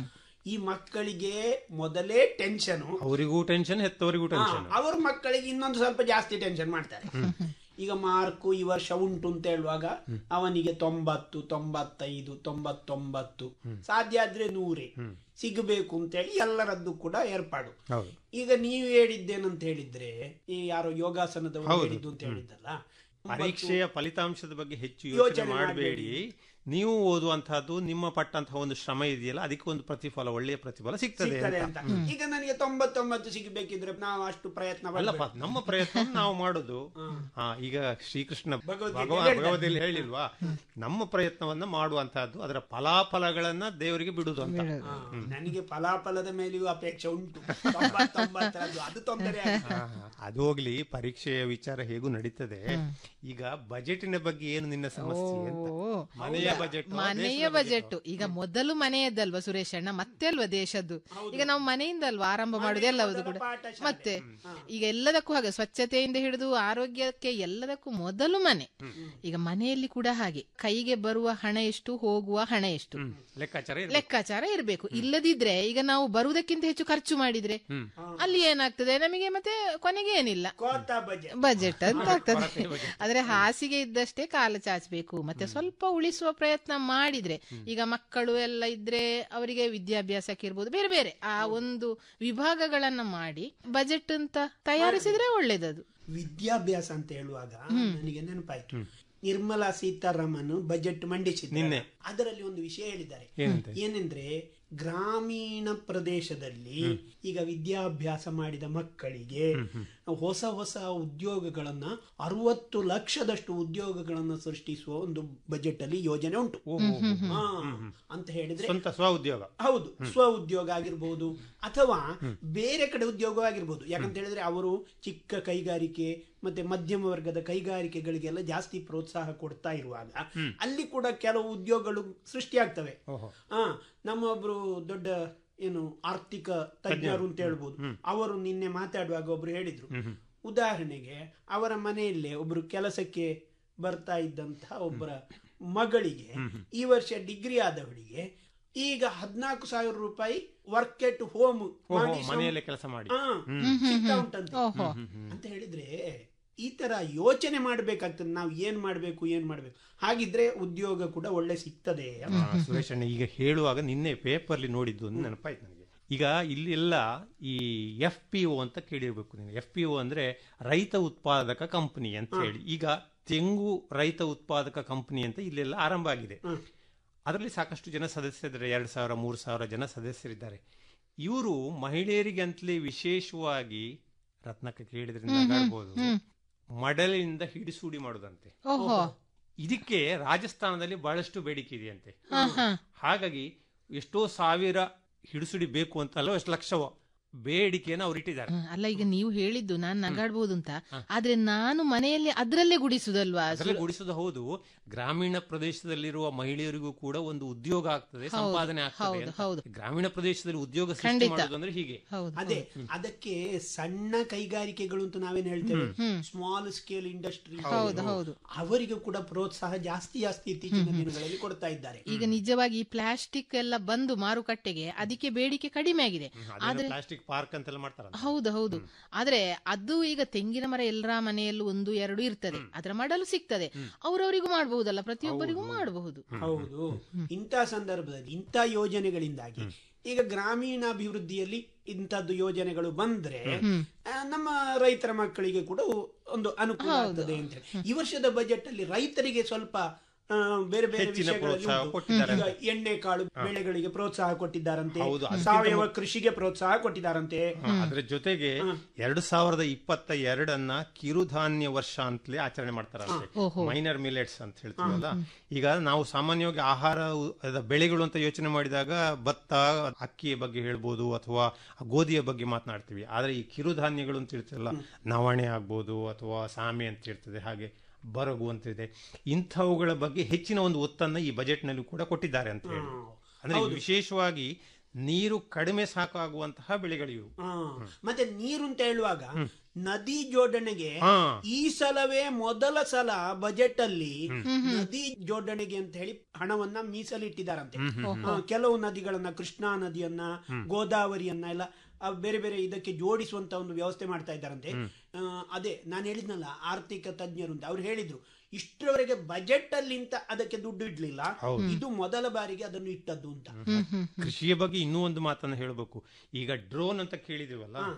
Speaker 14: ಈ ಮಕ್ಕಳಿಗೆ ಮೊದಲೇ ಟೆನ್ಷನ್
Speaker 12: ಅವರಿಗೂ ಟೆನ್ಷನ್ ಹೆತ್ತವರಿಗೂ ಟೆನ್ಷನ್
Speaker 14: ಅವ್ರ ಮಕ್ಕಳಿಗೆ ಇನ್ನೊಂದು ಸ್ವಲ್ಪ ಜಾಸ್ತಿ ಟೆನ್ಷನ್ ಮಾಡ್ತಾರೆ ಈಗ ಮಾರ್ಕು ಈ ವರ್ಷ ಉಂಟು ಅಂತ ಹೇಳುವಾಗ ಅವನಿಗೆ ತೊಂಬತ್ತು ತೊಂಬತ್ತೈದು ತೊಂಬತ್ತೊಂಬತ್ತು ಸಾಧ್ಯ ಆದ್ರೆ ನೂರೇ ಸಿಗಬೇಕು ಅಂತೇಳಿ ಎಲ್ಲರದ್ದು ಕೂಡ ಏರ್ಪಾಡು
Speaker 12: ಹೌದು
Speaker 14: ಈಗ ನೀವು ಹೇಳಿದ್ದೇನಂತ ಹೇಳಿದ್ರೆ ಈ ಯಾರೋ ಯೋಗಾಸನದವರು
Speaker 12: ಹೌದು.
Speaker 14: ಹೇಳಿದ್ದು ಅಂತ ಹೇಳಿದ್ದಲ್ಲ
Speaker 12: ಪರೀಕ್ಷೆಯ ಫಲಿತಾಂಶದ ಬಗ್ಗೆ ಹೆಚ್ಚು
Speaker 14: ಯೋಚನೆ
Speaker 12: ಯೋಚನೆ ಮಾಡಬೇಡಿ ನೀವು ಓದುವಂತಹದ್ದು ನಿಮ್ಮ ಪಟ್ಟಂತಹ ಒಂದು ಶ್ರಮ ಇದೆಯಲ್ಲ ಅದಕ್ಕೆ ಒಂದು ಪ್ರತಿಫಲ ಒಳ್ಳೆಯ ಪ್ರತಿಫಲ ಸಿಗ್ತದೆ
Speaker 14: ಸಿಗ್ತದೆ
Speaker 12: ಅಂತ
Speaker 14: ಅಂತ ಈಗ ನನಗೆ ತೊಂಬತ್ತೊಂಬತ್ತು ಸಿಗಬೇಕಿದ್ರೆ ನಾವು ಅಷ್ಟು ಪ್ರಯತ್ನ
Speaker 12: ಅಲ್ಲಪ್ಪ ನಮ್ಮ ಪ್ರಯತ್ನ ನಾವು ಮಾಡುದು ಹಾ ಈಗ ಶ್ರೀಕೃಷ್ಣ
Speaker 14: ಭಗವದ್ಗೀತೆಯಲ್ಲಿ
Speaker 12: ಭಗವಾನ್
Speaker 14: ಹೇಳ್ತಾರೆ.
Speaker 12: ಭಗವದ್ಗೀತೆಯಲ್ಲಿ ಹೇಳಿಲ್ವಾ ನಮ್ಮ ಪ್ರಯತ್ನವನ್ನ ಮಾಡುವಂತಹದ್ದು ಅದರ ಫಲಾಫಲಗಳನ್ನ ದೇವರಿಗೆ ಬಿಡುದು ಅಂತ ಹ್ಮ್.
Speaker 14: ನನಗೆ ಫಲಾಫಲದ ಮೇಲೆಯೂ ಅಪೇಕ್ಷೆ ಉಂಟು ತೊಂಬತ್ತೊಂಬತ್ತರದ್ದು ಅದು ತೊಂದರೆ ಆಗಿದೆ.
Speaker 12: ಹಾ, ಹಾ. ಅದು ಹೋಗ್ಲಿ ಪರೀಕ್ಷೆಯ ವಿಚಾರ ಹೇಗೂ ನಡೀತದೆ ಈಗ ಬಜೆಟಿನ ಬಗ್ಗೆ ಏನು ನಿನ್ನ ಸಮಸ್ಯೆ ಅಂತ ಮನೆಯ ಬಜೆಟ್
Speaker 13: ಮನೆಯ ಬಜೆಟ್ ಈಗ ಮೊದಲು ಮನೆಯದ್ದಲ್ವಾ ಸುರೇಶ್ ಅಣ್ಣ ಮತ್ತೆ ಅಲ್ವಾ ದೇಶದ್ದು ಈಗ ನಾವು ಮನೆಯಿಂದ ಅಲ್ವಾ ಆರಂಭ ಮಾಡುದು ಎಲ್ಲವುದು ಕೂಡ ಮತ್ತೆ ಈಗ ಎಲ್ಲದಕ್ಕೂ ಹಾಗೆ ಸ್ವಚ್ಛತೆಯಿಂದ ಹಿಡಿದು ಆರೋಗ್ಯಕ್ಕೆ ಎಲ್ಲದಕ್ಕೂ ಮೊದಲು ಮನೆ ಈಗ ಮನೆಯಲ್ಲಿ ಕೂಡ ಹಾಗೆ ಕೈಗೆ ಬರುವ ಹಣ ಎಷ್ಟು ಹೋಗುವ ಹಣ ಎಷ್ಟು
Speaker 12: ಲೆಕ್ಕಾಚಾರ ಇರ್ಬೇಕು.
Speaker 13: ಲೆಕ್ಕಾಚಾರ ಇರಬೇಕು ಇಲ್ಲದಿದ್ರೆ ಈಗ ನಾವು ಬರುವುದಕ್ಕಿಂತ ಹೆಚ್ಚು ಖರ್ಚು ಮಾಡಿದ್ರೆ
Speaker 12: ಹ್ಮ್.
Speaker 13: ಅಲ್ಲಿ ಏನಾಗ್ತದೆ ನಮಗೆ ಮತ್ತೆ ಕೊನೆಗೆ ಏನಿಲ್ಲ
Speaker 14: ಕೋತಾ ಬಜೆಟ್
Speaker 13: ಬಜೆಟ್ ಅಂತ ಆಗ್ತದೆ ಆದ್ರೆ ಹಾಸಿಗೆ ಇದ್ದಷ್ಟೇ ಕಾಲು ಚಾಚಬೇಕು ಮತ್ತೆ ಸ್ವಲ್ಪ ಉಳಿಸುವ ಪ್ರಯತ್ನ ಮಾಡಿದ್ರೆ ಈಗ ಮಕ್ಕಳು ಎಲ್ಲ ಇದ್ರೆ ಅವರಿಗೆ ವಿದ್ಯಾಭ್ಯಾಸಕ್ಕೆ ಇರ್ಬೋದು ಬೇರೆ ಬೇರೆ ಆ ಒಂದು ವಿಭಾಗಗಳನ್ನ ಮಾಡಿ ಬಜೆಟ್ ಅಂತ ತಯಾರಿಸಿದ್ರೆ ಒಳ್ಳೇದದು
Speaker 14: ವಿದ್ಯಾಭ್ಯಾಸ ಅಂತ ಹೇಳುವಾಗ ನನಗೆ ನೆನಪಾಯ್ತು ನಿರ್ಮಲಾ ಸೀತಾರಾಮನ್ ಬಜೆಟ್ ಮಂಡಿಸಿದ್ದಾರೆ
Speaker 12: ನಿನ್ನೆ.
Speaker 14: ಅದರಲ್ಲಿ ಒಂದು ವಿಷಯ ಹೇಳಿದ್ದಾರೆ
Speaker 12: ಏನಂತೆ?
Speaker 14: ಏನೆಂದ್ರೆ ಗ್ರಾಮೀಣ ಪ್ರದೇಶದಲ್ಲಿ ಈಗ ವಿದ್ಯಾಭ್ಯಾಸ ಮಾಡಿದ ಮಕ್ಕಳಿಗೆ ಹೊಸ ಹೊಸ ಉದ್ಯೋಗಗಳನ್ನ ಅರವತ್ತು ಲಕ್ಷದಷ್ಟು ಉದ್ಯೋಗಗಳನ್ನ ಸೃಷ್ಟಿಸುವ ಒಂದು ಬಜೆಟ್ ಅಲ್ಲಿ ಯೋಜನೆ ಉಂಟು ಹಾ, ಅಂತ ಹೇಳಿದ್ರೆ
Speaker 12: ಸ್ವಂತ ಸ್ವ ಉದ್ಯೋಗ
Speaker 14: ಹೌದು ಸ್ವ ಉದ್ಯೋಗ ಆಗಿರ್ಬೋದು ಅಥವಾ ಬೇರೆ ಕಡೆ ಉದ್ಯೋಗ ಆಗಿರ್ಬೋದು ಯಾಕಂತ ಹೇಳಿದ್ರೆ ಅವರು ಚಿಕ್ಕ ಕೈಗಾರಿಕೆ ಮತ್ತೆ ಮಧ್ಯಮ ವರ್ಗದ ಕೈಗಾರಿಕೆಗಳಿಗೆಲ್ಲ ಜಾಸ್ತಿ ಪ್ರೋತ್ಸಾಹ ಕೊಡ್ತಾ ಇರುವಾಗ ಅಲ್ಲಿ ಕೂಡ ಕೆಲವು ಉದ್ಯೋಗಗಳು ಸೃಷ್ಟಿಯಾಗ್ತವೆ ಹಾ ನಮ್ಮೊಬ್ರು ದೊಡ್ಡ ಏನು ಆರ್ಥಿಕ ತಜ್ಞರು ಅಂತ ಹೇಳ್ಬೋದು ಅವರು ನಿನ್ನೆ ಮಾತಾಡುವಾಗ ಒಬ್ರು ಹೇಳಿದ್ರು ಉದಾಹರಣೆಗೆ ಅವರ ಮನೆಯಲ್ಲೇ ಒಬ್ರು ಕೆಲಸಕ್ಕೆ ಬರ್ತಾ ಇದ್ದಂತಹ ಒಬ್ಬರ ಮಗಳಿಗೆ ಈ ವರ್ಷ ಡಿಗ್ರಿ ಆದವಳಿಗೆ ಈಗ ಹದಿನಾಲ್ಕು ಸಾವಿರ ರೂಪಾಯಿ ವರ್ಕ್ ಎಟ್ ಹೋಮ್
Speaker 12: ಓಹೋ, ಮನೆಯಲ್ಲೇ ಕೆಲಸ ಮಾಡಿ. ಹ್ಮ್.
Speaker 14: ಸಿಗ್ತಾ ಉಂಟಂತೆ ಅಂತ ಹೇಳಿದ್ರೆ ಈ ತರ ಯೋಚನೆ ಮಾಡ್ಬೇಕಾಗ್ತದೆ ನಾವು ಏನ್ ಮಾಡ್ಬೇಕು ಏನ್ ಮಾಡ್ಬೇಕು ಹಾಗಿದ್ರೆ ಉದ್ಯೋಗ ಕೂಡ ಒಳ್ಳೆ ಸಿಗ್ತದೆ ಅಂತ.
Speaker 12: ಹಾ, ಸುರೇಶ್ ಅಣ್ಣ ಈಗ ಹೇಳುವಾಗ ನಿನ್ನೆ ಪೇಪರ್ಲಿ ನೋಡಿದ್ದು ಒಂದು ನೆನಪಾಯ್ತು ನನಗೆ ಈಗ ಇಲ್ಲೆಲ್ಲ ಈ ಎಫ್ ಪಿ ಒ ಅಂತ ಕೇಳಿರ್ಬೇಕು ನೀವು ಎಫ್ ಪಿ ಒ ಅಂದ್ರೆ ರೈತ ಉತ್ಪಾದಕ ಕಂಪನಿ ಅಂತ ಹೇಳಿ ಈಗ ತೆಂಗು ರೈತ ಉತ್ಪಾದಕ ಕಂಪನಿ ಅಂತ ಇಲ್ಲೆಲ್ಲ ಆರಂಭ ಆಗಿದೆ ಅದರಲ್ಲಿ ಸಾಕಷ್ಟು ಜನ ಸದಸ್ಯರಿದ್ದಾರೆ ಎರಡು ಸಾವಿರ ಮೂರು ಸಾವಿರ ಜನ ಸದಸ್ಯರಿದ್ದಾರೆ ಇವರು ಮಹಿಳೆಯರಿಗೆ ಅಂತಲೇ ವಿಶೇಷವಾಗಿ ರತ್ನಕ್ಕೆ ಕೇಳಿದ್ರೆ
Speaker 13: ಹ್ಮ್, ಹ್ಮ್,
Speaker 12: ನಗಾಡ್ಬೋದು
Speaker 13: ಹ್ಮ್.
Speaker 12: ಮಡಲಿನಿಂದ ಹಿಡಿಸೂಡಿ ಮಾಡುದಂತೆ
Speaker 13: ಓಹೋ.
Speaker 12: ಇದಕ್ಕೆ ರಾಜಸ್ಥಾನದಲ್ಲಿ ಬಹಳಷ್ಟು ಬೇಡಿಕೆ ಇದೆಯಂತೆ
Speaker 13: ಹಾ, ಹಾ.
Speaker 12: ಹಾಗಾಗಿ ಎಷ್ಟೋ ಸಾವಿರ ಹಿಡಿಸುಡಿ ಬೇಕು ಅಂತ ಅಲ್ಲ ಎಷ್ಟು ಲಕ್ಷವೋ ಬೇಡಿಕೆಯನ್ನು ಅವ್ರು ಇಟ್ಟಿದ್ದಾರೆ
Speaker 13: ಹ್ಮ್, ಅಲ್ಲ ಈಗ ನೀವು ಹೇಳಿದ್ದು ನಾನ್ ನಗಾಡ್ಬೋದು ಅಂತ ಆದ್ರೆ ನಾನು ಮನೆಯಲ್ಲಿ ಅದ್ರಲ್ಲೇ ಗುಡಿಸುದಲ್ವಾ
Speaker 12: ಅದರಲ್ಲಿ ಗುಡಿಸೋದು ಹೌದು ಗ್ರಾಮೀಣ ಪ್ರದೇಶದಲ್ಲಿರುವ ಮಹಿಳೆಯರಿಗೂ ಕೂಡ ಒಂದು ಉದ್ಯೋಗ ಆಗ್ತದೆ
Speaker 13: ಹೌದು,
Speaker 12: ಸಂಪಾದನೆ ಆಗ್ತದೆ
Speaker 13: ಹೌದು,
Speaker 12: ಅಂತ.
Speaker 13: ಹೌದು.
Speaker 12: ಗ್ರಾಮೀಣ ಪ್ರದೇಶದಲ್ಲಿ ಉದ್ಯೋಗ ಸೃಷ್ಟಿ
Speaker 13: ಖಂಡಿತ.
Speaker 12: ಮಾಡೋದು ಅಂದ್ರೆ ಹೀಗೆ
Speaker 14: ಅದೇ ಅದಕ್ಕೆ ಸಣ್ಣ ಕೈಗಾರಿಕೆಗಳು ಅಂತ ನಾವೇನ್ ಹೇಳ್ತೇವೆ
Speaker 13: ಹ್ಮ್.
Speaker 14: ಸ್ಮಾಲ್ ಸ್ಕೇಲ್ ಇಂಡಸ್ಟ್ರಿ
Speaker 13: ಹೌದು, ಹೌದು.
Speaker 14: ಅವರಿಗೂ ಕೂಡ ಪ್ರೋತ್ಸಾಹ ಜಾಸ್ತಿ ಜಾಸ್ತಿ ಇತ್ತೀಚಿನ ದಿನಗಳಲ್ಲಿ ಕೊಡ್ತಾ ಇದ್ದಾರೆ
Speaker 13: ಈಗ ನಿಜವಾಗಿ ಈ ಪ್ಲಾಸ್ಟಿಕ್ ಎಲ್ಲ ಬಂದು ಮಾರುಕಟ್ಟೆಗೆ ಅದಕ್ಕೆ ಬೇಡಿಕೆ ಕಡಿಮೆ ಆಗಿದೆ ಆದ್ರೆ
Speaker 12: ಪ್ಲಾಸ್ಟಿಕ್ ಪಾರ್ಕ್ ಅಂತೆಲ್ಲ ಮಾಡ್ತಾರ
Speaker 13: ಹೌದು ಹೌದು ಆದ್ರೆ ಅದು ಈಗ ತೆಂಗಿನ ಮರ ಎಲ್ಲರ ಮನೆಯಲ್ಲೂ ಒಂದು ಎರಡು ಇರ್ತದೆ ಅದರ ಮಾಡಲು ಸಿಗ್ತದೆ ಅವರವರಿಗೂ ಮಾಡಬಹುದಲ್ಲ ಪ್ರತಿಯೊಬ್ಬರಿಗೂ ಮಾಡಬಹುದು
Speaker 14: ಹೌದು ಇಂಥ ಸಂದರ್ಭದಲ್ಲಿ ಇಂಥ ಯೋಜನೆಗಳಿಂದಾಗಿ ಈಗ ಗ್ರಾಮೀಣಾಭಿವೃದ್ಧಿಯಲ್ಲಿ ಇಂಥದ್ದು ಯೋಜನೆಗಳು ಬಂದ್ರೆ ಆ, ನಮ್ಮ ರೈತರ ಮಕ್ಕಳಿಗೆ ಕೂಡ ಒಂದು ಅನುಕೂಲ ಆಗ್ತದೆ ಅಂತ ಹೇಳಿ. ಈ ವರ್ಷದ ಬಜೆಟ್ ಅಲ್ಲಿ ರೈತರಿಗೆ ಸ್ವಲ್ಪ ಆ, ಬೇರೆ ಬೇರೆ
Speaker 12: ಹೆಚ್ಚಿನ
Speaker 14: ವಿಷಯಗಳಲ್ಲಿ
Speaker 12: ಪ್ರೋತ್ಸಾಹ
Speaker 14: ಉಂಟು.
Speaker 12: ಕೊಟ್ಟಿದ್ದಾರೆ.
Speaker 14: ಈಗ ಎಣ್ಣೆ ಕಾಳು ಬೆಳೆಗಳಿಗೆ ಪ್ರೋತ್ಸಾಹ ಕೊಟ್ಟಿದ್ದಾರಂತೆ
Speaker 12: ಹೌದು, ಅದಕ್ಕಿಂತ
Speaker 14: ಸಾವಯವ
Speaker 12: ಮು-
Speaker 14: ಕೃಷಿಗೆ ಪ್ರೋತ್ಸಾಹ ಕೊಟ್ಟಿದ್ದಾರಂತೆ
Speaker 12: ಹಾ, ಅದ್ರ ಜೊತೆಗೆ ಎರಡು ಸಾವಿರದ ಇಪ್ಪತ್ತ ಎರಡನ್ನ ಕಿರುಧಾನ್ಯ ವರ್ಷ ಅಂತಲೇ ಆಚರಣೆ ಮಾಡ್ತಾರಂತೆ
Speaker 13: ಓಹೋ.
Speaker 12: ಮೈನರ್ ಮಿಲೆಟ್ಸ್ ಅಂತ ಹೇಳ್ತೀವಲ್ಲ ಈಗ ನಾವು ಸಾಮಾನ್ಯವಾಗಿ ಆಹಾರ ಉ- ಅದ ಬೆಳೆಗಳು ಅಂತ ಯೋಚನೆ ಮಾಡಿದಾಗ ಭತ್ತ ಅಕ್ಕಿಯ ಬಗ್ಗೆ ಹೇಳ್ಬೋದು ಅಥವಾ ಗೋಧಿಯ ಬಗ್ಗೆ ಮಾತನಾಡ್ತೀವಿ ಆದ್ರೆ ಈ ಕಿರುಧಾನ್ಯಗಳು ಅಂತ ಇರ್ತಲ್ಲ ನವಣೆ ಆಗ್ಬೋದು ಅಥವಾ ಸಾಮೆ ಅಂತ ಇರ್ತದೆ ಹಾಗೆ ಬರಗು ಅಂತಿದೆ ಇಂಥವುಗಳ ಬಗ್ಗೆ ಹೆಚ್ಚಿನ ಒಂದು ಒತ್ತನ್ನ ಈ ಬಜೆಟ್ ನಲ್ಲಿ ಕೂಡ ಕೊಟ್ಟಿದ್ದಾರೆ ಅಂತ ಹೇಳಿ ಅಂದ್ರೆ ವಿಶೇಷವಾಗಿ ನೀರು ಕಡಿಮೆ ಸಾಕಾಗುವಂತಹ ಬೆಳೆಗಳಿವು
Speaker 14: ಹಾ. ಮತ್ತೆ ನೀರು ಅಂತ ಹೇಳುವಾಗ ನದಿ ಜೋಡಣೆಗೆ
Speaker 12: ಹಾ.
Speaker 14: ಈ ಸಲವೇ ಮೊದಲ ಸಲ ಬಜೆಟ್ ಅಲ್ಲಿ ನದಿ ಜೋಡಣೆಗೆ ಅಂತ ಹೇಳಿ ಹಣವನ್ನ ಮೀಸಲಿಟ್ಟಿದ್ದಾರಂತೆ ಹಾ, ಕೆಲವು ನದಿಗಳನ್ನ ಕೃಷ್ಣಾ ನದಿಯನ್ನ ಗೋದಾವರಿಯನ್ನ ಎಲ್ಲ ಆ ಬೇರೆ ಬೇರೆ ಇದಕ್ಕೆ ಜೋಡಿಸುವಂತ ಒಂದು ವ್ಯವಸ್ಥೆ ಮಾಡ್ತಾ ಇದ್ದಾರಂತೆ ಆ, ಅದೇ ನಾನು ಹೇಳಿದ್ನಲ್ಲ ಆರ್ಥಿಕ ತಜ್ಞರು ಅಂತ ಅವ್ರು ಹೇಳಿದ್ರು ಇಷ್ಟರವರೆಗೆ ಬಜೆಟ್ ಅಲ್ಲಿಂತ ಅದಕ್ಕೆ ದುಡ್ಡು ಇಡ್ಲಿಲ್ಲ
Speaker 12: ಹೌದು.
Speaker 14: ಇದು ಮೊದಲ ಬಾರಿಗೆ ಅದನ್ನು ಇಟ್ಟದ್ದು ಅಂತ
Speaker 12: ಕೃಷಿಯ ಬಗ್ಗೆ ಇನ್ನೂ ಒಂದು ಮಾತನ್ನು ಹೇಳಬೇಕು ಈಗ ಡ್ರೋನ್ ಅಂತ ಕೇಳಿದಿವಲ್ಲ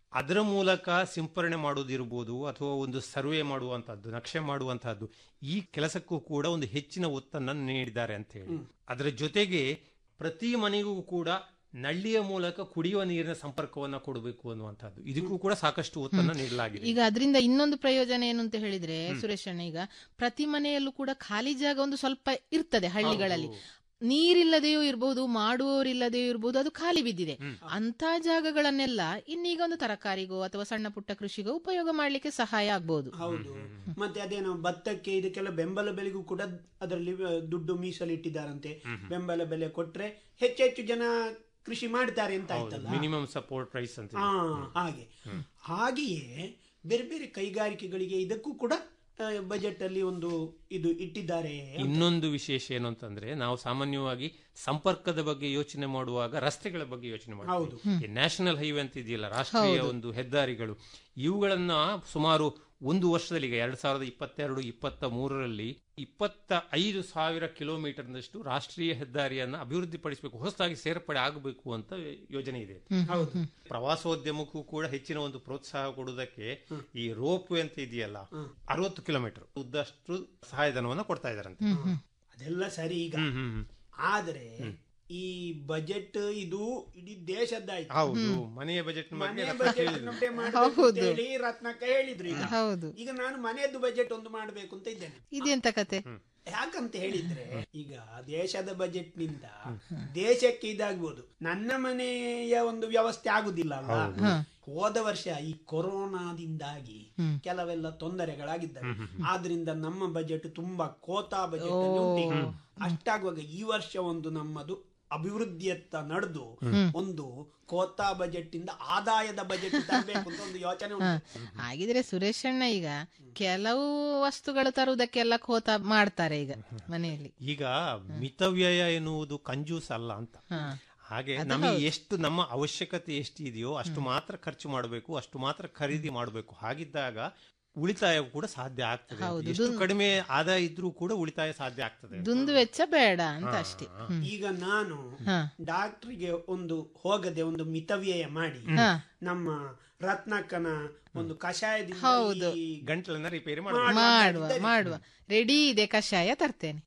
Speaker 12: ಅದರ ಮೂಲಕ ಸಿಂಪರಣೆ ಮಾಡುವುದಿರ್ಬೋದು ಅಥವಾ ಒಂದು ಸರ್ವೆ ಮಾಡುವಂತಹದ್ದು ನಕ್ಷೆ ಮಾಡುವಂತಹದ್ದು ಈ ಕೆಲಸಕ್ಕೂ ಕೂಡ ಒಂದು ಹೆಚ್ಚಿನ ಒತ್ತನ್ನು ನೀಡಿದ್ದಾರೆ ಅಂತ ಹೇಳಿ ಅದರ ಜೊತೆಗೆ ಪ್ರತಿ ಮನೆಗೂ ಕೂಡ ನಳ್ಳಿಯ ಮೂಲಕ ಕುಡಿಯುವ ನೀರಿನ ಸಂಪರ್ಕವನ್ನ ಕೊಡಬೇಕು ಅನ್ನುವಂಥದ್ದು ಇದಕ್ಕೂ ಕೂಡ ಸಾಕಷ್ಟು ಒತ್ತನ್ನು ನೀಡಲಾಗಿದೆ
Speaker 13: ಈಗ ಅದರಿಂದ ಇನ್ನೊಂದು ಪ್ರಯೋಜನ ಏನು ಅಂತ ಹೇಳಿದ್ರೆ ಸುರೇಶ್ ಅಣ್ಣ ಈಗ ಪ್ರತಿ ಮನೆಯಲ್ಲೂ ಕೂಡ ಖಾಲಿ ಜಾಗ ಒಂದು ಸ್ವಲ್ಪ ಇರ್ತದೆ ಹಳ್ಳಿಗಳಲ್ಲಿ ನೀರಿಲ್ಲದೆಯೂ ಇರಬಹುದು ಮಾಡುವವರಿಲ್ಲದೆಯೂ ಇರಬಹುದು ಅದು ಖಾಲಿ ಬಿದ್ದಿದೆ ಅಂತ ಜಾಗಗಳನ್ನೆಲ್ಲ ಇನ್ನೀಗ ಒಂದು ತರಕಾರಿಗೋ ಅಥವಾ ಸಣ್ಣ ಪುಟ್ಟ ಕೃಷಿಗೋ ಉಪಯೋಗ ಮಾಡ್ಲಿಕ್ಕೆ ಸಹಾಯ ಆಗ್ಬಹುದು
Speaker 14: ಹೌದು ಮತ್ತೆ ಅದೇನೋ ಭತ್ತಕ್ಕೆ ಇದಕ್ಕೆಲ್ಲ ಬೆಂಬಲ ಬೆಲೆಗೂ ಕೂಡ ಅದರಲ್ಲಿ ಆ, ದುಡ್ಡು ಮೀಸಲಿಟ್ಟಿದ್ದಾರಂತೆ ಬೆಂಬಲ ಬೆಲೆ ಕೊಟ್ರೆ ಹೆಚ್ಚೆಚ್ಚು ಜನ ಕೃಷಿ ಮಾಡ್ತಾರೆ ಅಂತ ಆಯ್ತಲ್ಲ
Speaker 12: ಮಿನಿಮಮ್ ಸಪೋರ್ಟ್ ಪ್ರೈಸ್ ಅಂತ
Speaker 14: ಹಾ ಹಾಗೆ ಹಾಗೆಯೇ ಬೇರೆ ಬೇರೆ ಕೈಗಾರಿಕೆಗಳಿಗೆ ಇದಕ್ಕೂ ಕೂಡ ಬಜೆಟ್ ಅಲ್ಲಿ ಒಂದು ಇದು ಇಟ್ಟಿದ್ದಾರೆ ಅಂತ.
Speaker 12: ಇನ್ನೊಂದು ವಿಶೇಷ ಏನು ಅಂತಂದ್ರೆ ನಾವು ಸಾಮಾನ್ಯವಾಗಿ ಸಂಪರ್ಕದ ಬಗ್ಗೆ ಯೋಚನೆ ಮಾಡುವಾಗ ರಸ್ತೆಗಳ ಬಗ್ಗೆ ಯೋಚನೆ
Speaker 14: ಹೌದು.
Speaker 12: ಮಾಡ್ತೀವಿ ಈ ನ್ಯಾಷನಲ್ ಹೈವೇ ಅಂತ ಇದೆಯಲ್ಲ ರಾಷ್ಟ್ರೀಯ
Speaker 14: ಹೌದು.
Speaker 12: ಒಂದು ಹೆದ್ದಾರಿಗಳು ಇವುಗಳನ್ನ ಸುಮಾರು ಒಂದು ವರ್ಷದಲ್ಲಿ ಈಗ ಎರಡ್ ಸಾವಿರದ ಇಪ್ಪತ್ತೆರಡು ಇಪ್ಪತ್ತ ಮೂರರಲ್ಲಿ ಇಪ್ಪತ್ತ ಐದು ಸಾವಿರ ಕಿಲೋಮೀಟರ್ನಷ್ಟು ರಾಷ್ಟ್ರೀಯ ಹೆದ್ದಾರಿಯನ್ನ ಅಭಿವೃದ್ಧಿಪಡಿಸಬೇಕು ಹೊಸದಾಗಿ ಸೇರ್ಪಡೆ ಆಗಬೇಕು ಅಂತ ಯೋಜನೆ ಇದೆ
Speaker 14: ಹೌದು
Speaker 12: ಪ್ರವಾಸೋದ್ಯಮಕ್ಕೂ ಕೂಡ ಹೆಚ್ಚಿನ ಒಂದು ಪ್ರೋತ್ಸಾಹ ಕೊಡುವುದಕ್ಕೆ ಈ ರೋಪ್ ಅಂತ ಇದೆಯಲ್ಲ ಅರವತ್ತು ಕಿಲೋಮೀಟರ್ ಉದ್ದಷ್ಟು ಸಹಾಯಧನವನ್ನ ಕೊಡ್ತಾ ಇದಾರಂತೆ
Speaker 14: ಅದೆಲ್ಲ ಸರಿ ಈಗ
Speaker 12: ಹ್ಮ್, ಹ್ಮ್, ಹ್ಮ್.
Speaker 14: ಆದ್ರೆ ಈ ಬಜೆಟ್ ಇದು ಇಡೀ ದೇಶದ್ದಾಯ್ತು
Speaker 12: ಹೌದು ಮನೆಯ ಬಜೆಟ್ ಬಗ್ಗೆ
Speaker 14: ಮನೆಯ
Speaker 12: ರತ್ನ
Speaker 14: ಬಜೆಟ್
Speaker 12: ಕೇಳಿದ್ರು.
Speaker 14: ಮಾಡ್ಬೇಕು ಅಂತ ಹೇಳಿ ರತ್ನಕ್ಕ ಹೇಳಿದ್ರು ಈಗ
Speaker 13: ಹೌದು.
Speaker 14: ಈಗ ನಾನು ಮನೆಯದ್ದು ಬಜೆಟ್ ಒಂದು ಮಾಡ್ಬೇಕು ಅಂತ ಇದ್ದೇನೆ
Speaker 13: ಇದೆಂತ ಕತೆ
Speaker 14: ಯಾಕಂತ ಹೇಳಿದ್ರೆ ಈಗ ದೇಶದ ಬಜೆಟ್ ನಿಂದ ದೇಶಕ್ಕೆ ಇದಾಗ್ಬೋದು ನನ್ನ ಮನೆಯ ಒಂದು ವ್ಯವಸ್ಥೆ ಆಗುದಿಲ್ಲ ಅಲ್ಲ ಹೋದ ವರ್ಷ ಈ ಕೊರೋನಾದಿಂದಾಗಿ ಕೆಲವೆಲ್ಲ ತೊಂದರೆಗಳಾಗಿದ್ದಾವೆ ಆದ್ರಿಂದ ನಮ್ಮ ಬಜೆಟ್ ತುಂಬಾ ಕೋತಾ ಬಜೆಟ್ ಅಲ್ಲಿ ಉಂಟು ಈಗ. ಅಷ್ಟಾಗುವಾಗ ಈ ವರ್ಷ ಒಂದು ನಮ್ಮದು ಅಭಿವೃದ್ಧಿಯತ್ತ ನಡೆದು ಒಂದು ಕೋತಾ ಬಜೆಟ್ ಇಂದ ಆದಾಯದ ಬಜೆಟ್ ತರಬೇಕು ಅಂತ ಒಂದು ಯೋಚನೆ
Speaker 13: ಹ.
Speaker 14: ಉಂಟು
Speaker 13: ಹಾಗಿದ್ರೆ ಸುರೇಶ್ ಅಣ್ಣ ಈಗ ಕೆಲವು ವಸ್ತುಗಳು ತರುವುದಕ್ಕೆಲ್ಲ ಖೋತ ಮಾಡ್ತಾರೆ ಈಗ ಮನೆಯಲ್ಲಿ
Speaker 12: ಈಗ ಮಿತವ್ಯಯ ಎನ್ನುವುದು ಕಂಜೂಸ್ ಅಲ್ಲ ಅಂತ
Speaker 13: ಹ.
Speaker 12: ಹಾಗೆ
Speaker 13: ಅದು
Speaker 12: ನಮಗೆ
Speaker 13: ಹೌದು.
Speaker 12: ಎಷ್ಟು ನಮ್ಮ ಅವಶ್ಯಕತೆ ಎಷ್ಟು ಇದೆಯೋ ಅಷ್ಟು ಮಾತ್ರ ಖರ್ಚು ಮಾಡಬೇಕು ಅಷ್ಟು ಮಾತ್ರ ಖರೀದಿ ಮಾಡಬೇಕು ಹಾಗಿದ್ದಾಗ ಉಳಿತಾಯ ಕೂಡ ಸಾಧ್ಯ ಆಗ್ತದೆ
Speaker 13: ಹೌದು,
Speaker 12: ಎಷ್ಟು
Speaker 13: ದುನ್-
Speaker 12: ಕಡಿಮೆ ಆದಾಯ ಇದ್ರೂ ಕೂಡ ಉಳಿತಾಯ ಸಾಧ್ಯ ಆಗ್ತದೆ
Speaker 13: ದುಂದು ವೆಚ್ಚ ಬೇಡ ಅಂತ
Speaker 12: ಹಾ,
Speaker 13: ಅಷ್ಟೇ
Speaker 12: ಹಾ.
Speaker 13: ಹ್ಮ್.
Speaker 14: ಈಗ ನಾನು
Speaker 13: ಹ.
Speaker 14: ಡಾಕ್ಟ್ರಿಗೆ ಒಂದು ಹೋಗದೆ ಒಂದು ಮಿತವ್ಯಯ ಮಾಡಿ
Speaker 13: ಹ.
Speaker 14: ನಮ್ಮ ರತ್ನಕ್ಕನ ಒಂದು ಕಷಾಯದಿಂದ
Speaker 13: ಹೌದು.
Speaker 14: ಈ
Speaker 12: ಗಂಟಲನ್ನ ರಿಪೇರಿ
Speaker 14: ಮಾಡುವ ಅಂತ
Speaker 13: ಮಾಡುವ
Speaker 14: ಇದ್ದೇನೆ.
Speaker 13: ಮಾಡುವ ರೆಡಿ ಇದೆ ಕಷಾಯ ತರ್ತೇನೆ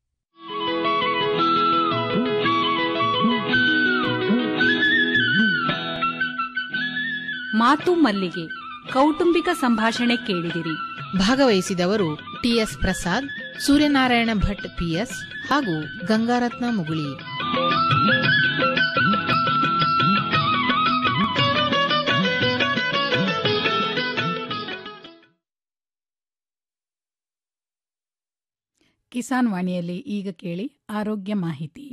Speaker 15: ಮಾತು ಮಲ್ಲಿಗೆ ಕೌಟುಂಬಿಕ ಸಂಭಾಷಣೆ ಕೇಳಿದಿರಿ
Speaker 13: ಭಾಗವಹಿಸಿದವರು ಟಿಎಸ್ ಪ್ರಸಾದ್ ಸೂರ್ಯನಾರಾಯಣ ಭಟ್ ಪಿಎಸ್ ಹಾಗೂ ಗಂಗಾರತ್ನ ಮುಗುಳಿ
Speaker 1: ಕಿಸಾನ್ ವಾಣಿಯಲ್ಲಿ ಈಗ ಕೇಳಿ ಆರೋಗ್ಯ ಮಾಹಿತಿ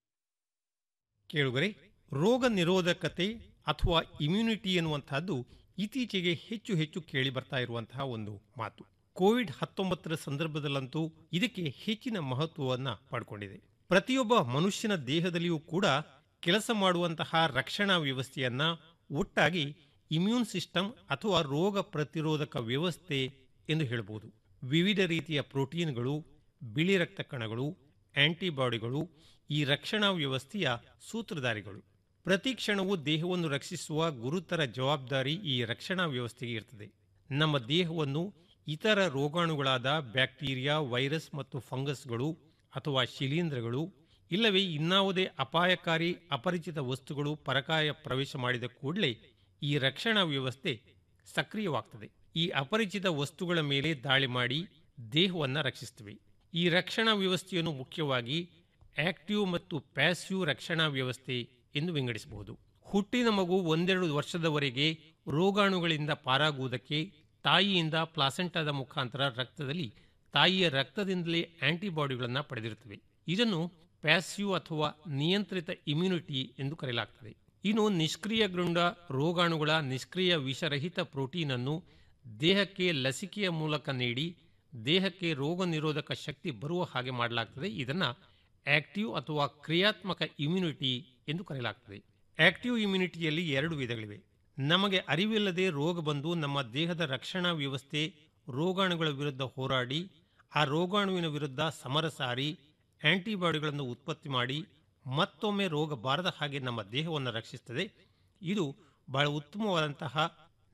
Speaker 12: ಕೇಳುಗರೆ ರೋಗ ನಿರೋಧಕತೆ ಅಥವಾ ಇಮ್ಯುನಿಟಿ ಎನ್ನುವಂತಹದ್ದು ಇತ್ತೀಚೆಗೆ ಹೆಚ್ಚು ಹೆಚ್ಚು ಕೇಳಿ ಬರ್ತಾ ಇರುವಂತಹ ಒಂದು ಮಾತು ಕೋವಿಡ್ ಹತ್ತೊಂಬತ್ತರ ಸಂದರ್ಭದಲ್ಲಂತೂ ಇದಕ್ಕೆ ಹೆಚ್ಚಿನ ಮಹತ್ವವನ್ನು ಪಡ್ಕೊಂಡಿದೆ ಪ್ರತಿಯೊಬ್ಬ ಮನುಷ್ಯನ ದೇಹದಲ್ಲಿಯೂ ಕೂಡ ಕೆಲಸ ಮಾಡುವಂತಹ ರಕ್ಷಣಾ ವ್ಯವಸ್ಥೆಯನ್ನ ಒಟ್ಟಾಗಿ ಇಮ್ಯೂನ್ ಸಿಸ್ಟಮ್ ಅಥವಾ ರೋಗ ಪ್ರತಿರೋಧಕ ವ್ಯವಸ್ಥೆ ಎಂದು ಹೇಳಬಹುದು ವಿವಿಧ ರೀತಿಯ ಪ್ರೋಟೀನ್ಗಳು ಬಿಳಿ ರಕ್ತ ಕಣಗಳು ಆಂಟಿಬಾಡಿಗಳು ಈ ರಕ್ಷಣಾ ವ್ಯವಸ್ಥೆಯ ಸೂತ್ರಧಾರಿಗಳು ಪ್ರತಿ ಕ್ಷಣವೂ ದೇಹವನ್ನು ರಕ್ಷಿಸುವ ಗುರುತರ ಜವಾಬ್ದಾರಿ ಈ ರಕ್ಷಣಾ ವ್ಯವಸ್ಥೆಗೆ ಇರ್ತದೆ ನಮ್ಮ ದೇಹವನ್ನು ಇತರ ರೋಗಾಣುಗಳಾದ ಬ್ಯಾಕ್ಟೀರಿಯಾ ವೈರಸ್ ಮತ್ತು ಫಂಗಸ್ಗಳು ಅಥವಾ ಶಿಲೀಂಧ್ರಗಳು ಇಲ್ಲವೇ ಇನ್ನಾವುದೇ ಅಪಾಯಕಾರಿ ಅಪರಿಚಿತ ವಸ್ತುಗಳು ಪರಕಾಯ ಪ್ರವೇಶ ಮಾಡಿದ ಕೂಡಲೇ ಈ ರಕ್ಷಣಾ ವ್ಯವಸ್ಥೆ ಸಕ್ರಿಯವಾಗ್ತದೆ ಈ ಅಪರಿಚಿತ ವಸ್ತುಗಳ ಮೇಲೆ ದಾಳಿ ಮಾಡಿ ದೇಹವನ್ನು ರಕ್ಷಿಸುತ್ತವೆ ಈ ರಕ್ಷಣಾ ವ್ಯವಸ್ಥೆಯನ್ನು ಮುಖ್ಯವಾಗಿ ಆಕ್ಟಿವ್ ಮತ್ತು ಪ್ಯಾಸಿವ್ ರಕ್ಷಣಾ ವ್ಯವಸ್ಥೆ ಎಂದು ವಿಂಗಡಿಸಬಹುದು ಹುಟ್ಟಿನ ಮಗು ಒಂದೆರಡು ವರ್ಷದವರೆಗೆ ರೋಗಾಣುಗಳಿಂದ ಪಾರಾಗುವುದಕ್ಕೆ ತಾಯಿಯಿಂದ ಪ್ಲಾಸೆಂಟಾದ ಮುಖಾಂತರ ರಕ್ತದಲ್ಲಿ ತಾಯಿಯ ರಕ್ತದಿಂದಲೇ ಆಂಟಿಬಾಡಿಗಳನ್ನು ಪಡೆದಿರುತ್ತವೆ ಇದನ್ನು ಪ್ಯಾಸಿವ್ ಅಥವಾ ನಿಯಂತ್ರಿತ ಇಮ್ಯುನಿಟಿ ಎಂದು ಕರೆಯಲಾಗ್ತದೆ ಇನ್ನು ನಿಷ್ಕ್ರಿಯಗೊಂಡ ರೋಗಾಣುಗಳ ನಿಷ್ಕ್ರಿಯ ವಿಷರಹಿತ ಪ್ರೋಟೀನ್ ಅನ್ನು ದೇಹಕ್ಕೆ ಲಸಿಕೆಯ ಮೂಲಕ ನೀಡಿ ದೇಹಕ್ಕೆ ರೋಗ ನಿರೋಧಕ ಶಕ್ತಿ ಬರುವ ಹಾಗೆ ಮಾಡಲಾಗ್ತದೆ ಇದನ್ನ ಆಕ್ಟಿವ್ ಅಥವಾ ಕ್ರಿಯಾತ್ಮಕ ಇಮ್ಯುನಿಟಿ ಎಂದು ಕರೆಯಲಾಗ್ತದೆ ಆಕ್ಟಿವ್ ಇಮ್ಯುನಿಟಿಯಲ್ಲಿ ಎರಡು ವಿಧಗಳಿವೆ ನಮಗೆ ಅರಿವಿಲ್ಲದೆ ರೋಗ ಬಂದು ನಮ್ಮ ದೇಹದ ರಕ್ಷಣಾ ವ್ಯವಸ್ಥೆ ರೋಗಾಣುಗಳ ವಿರುದ್ಧ ಹೋರಾಡಿ ಆ ರೋಗಾಣುವಿನ ವಿರುದ್ಧ ಸಮರ ಸಾರಿ ಆಂಟಿಬಾಡಿಗಳನ್ನು ಉತ್ಪತ್ತಿ ಮಾಡಿ ಮತ್ತೊಮ್ಮೆ ರೋಗ ಬಾರದ ಹಾಗೆ ನಮ್ಮ ದೇಹವನ್ನು ರಕ್ಷಿಸುತ್ತದೆ ಇದು ಬಹಳ ಉತ್ತಮವಾದಂತಹ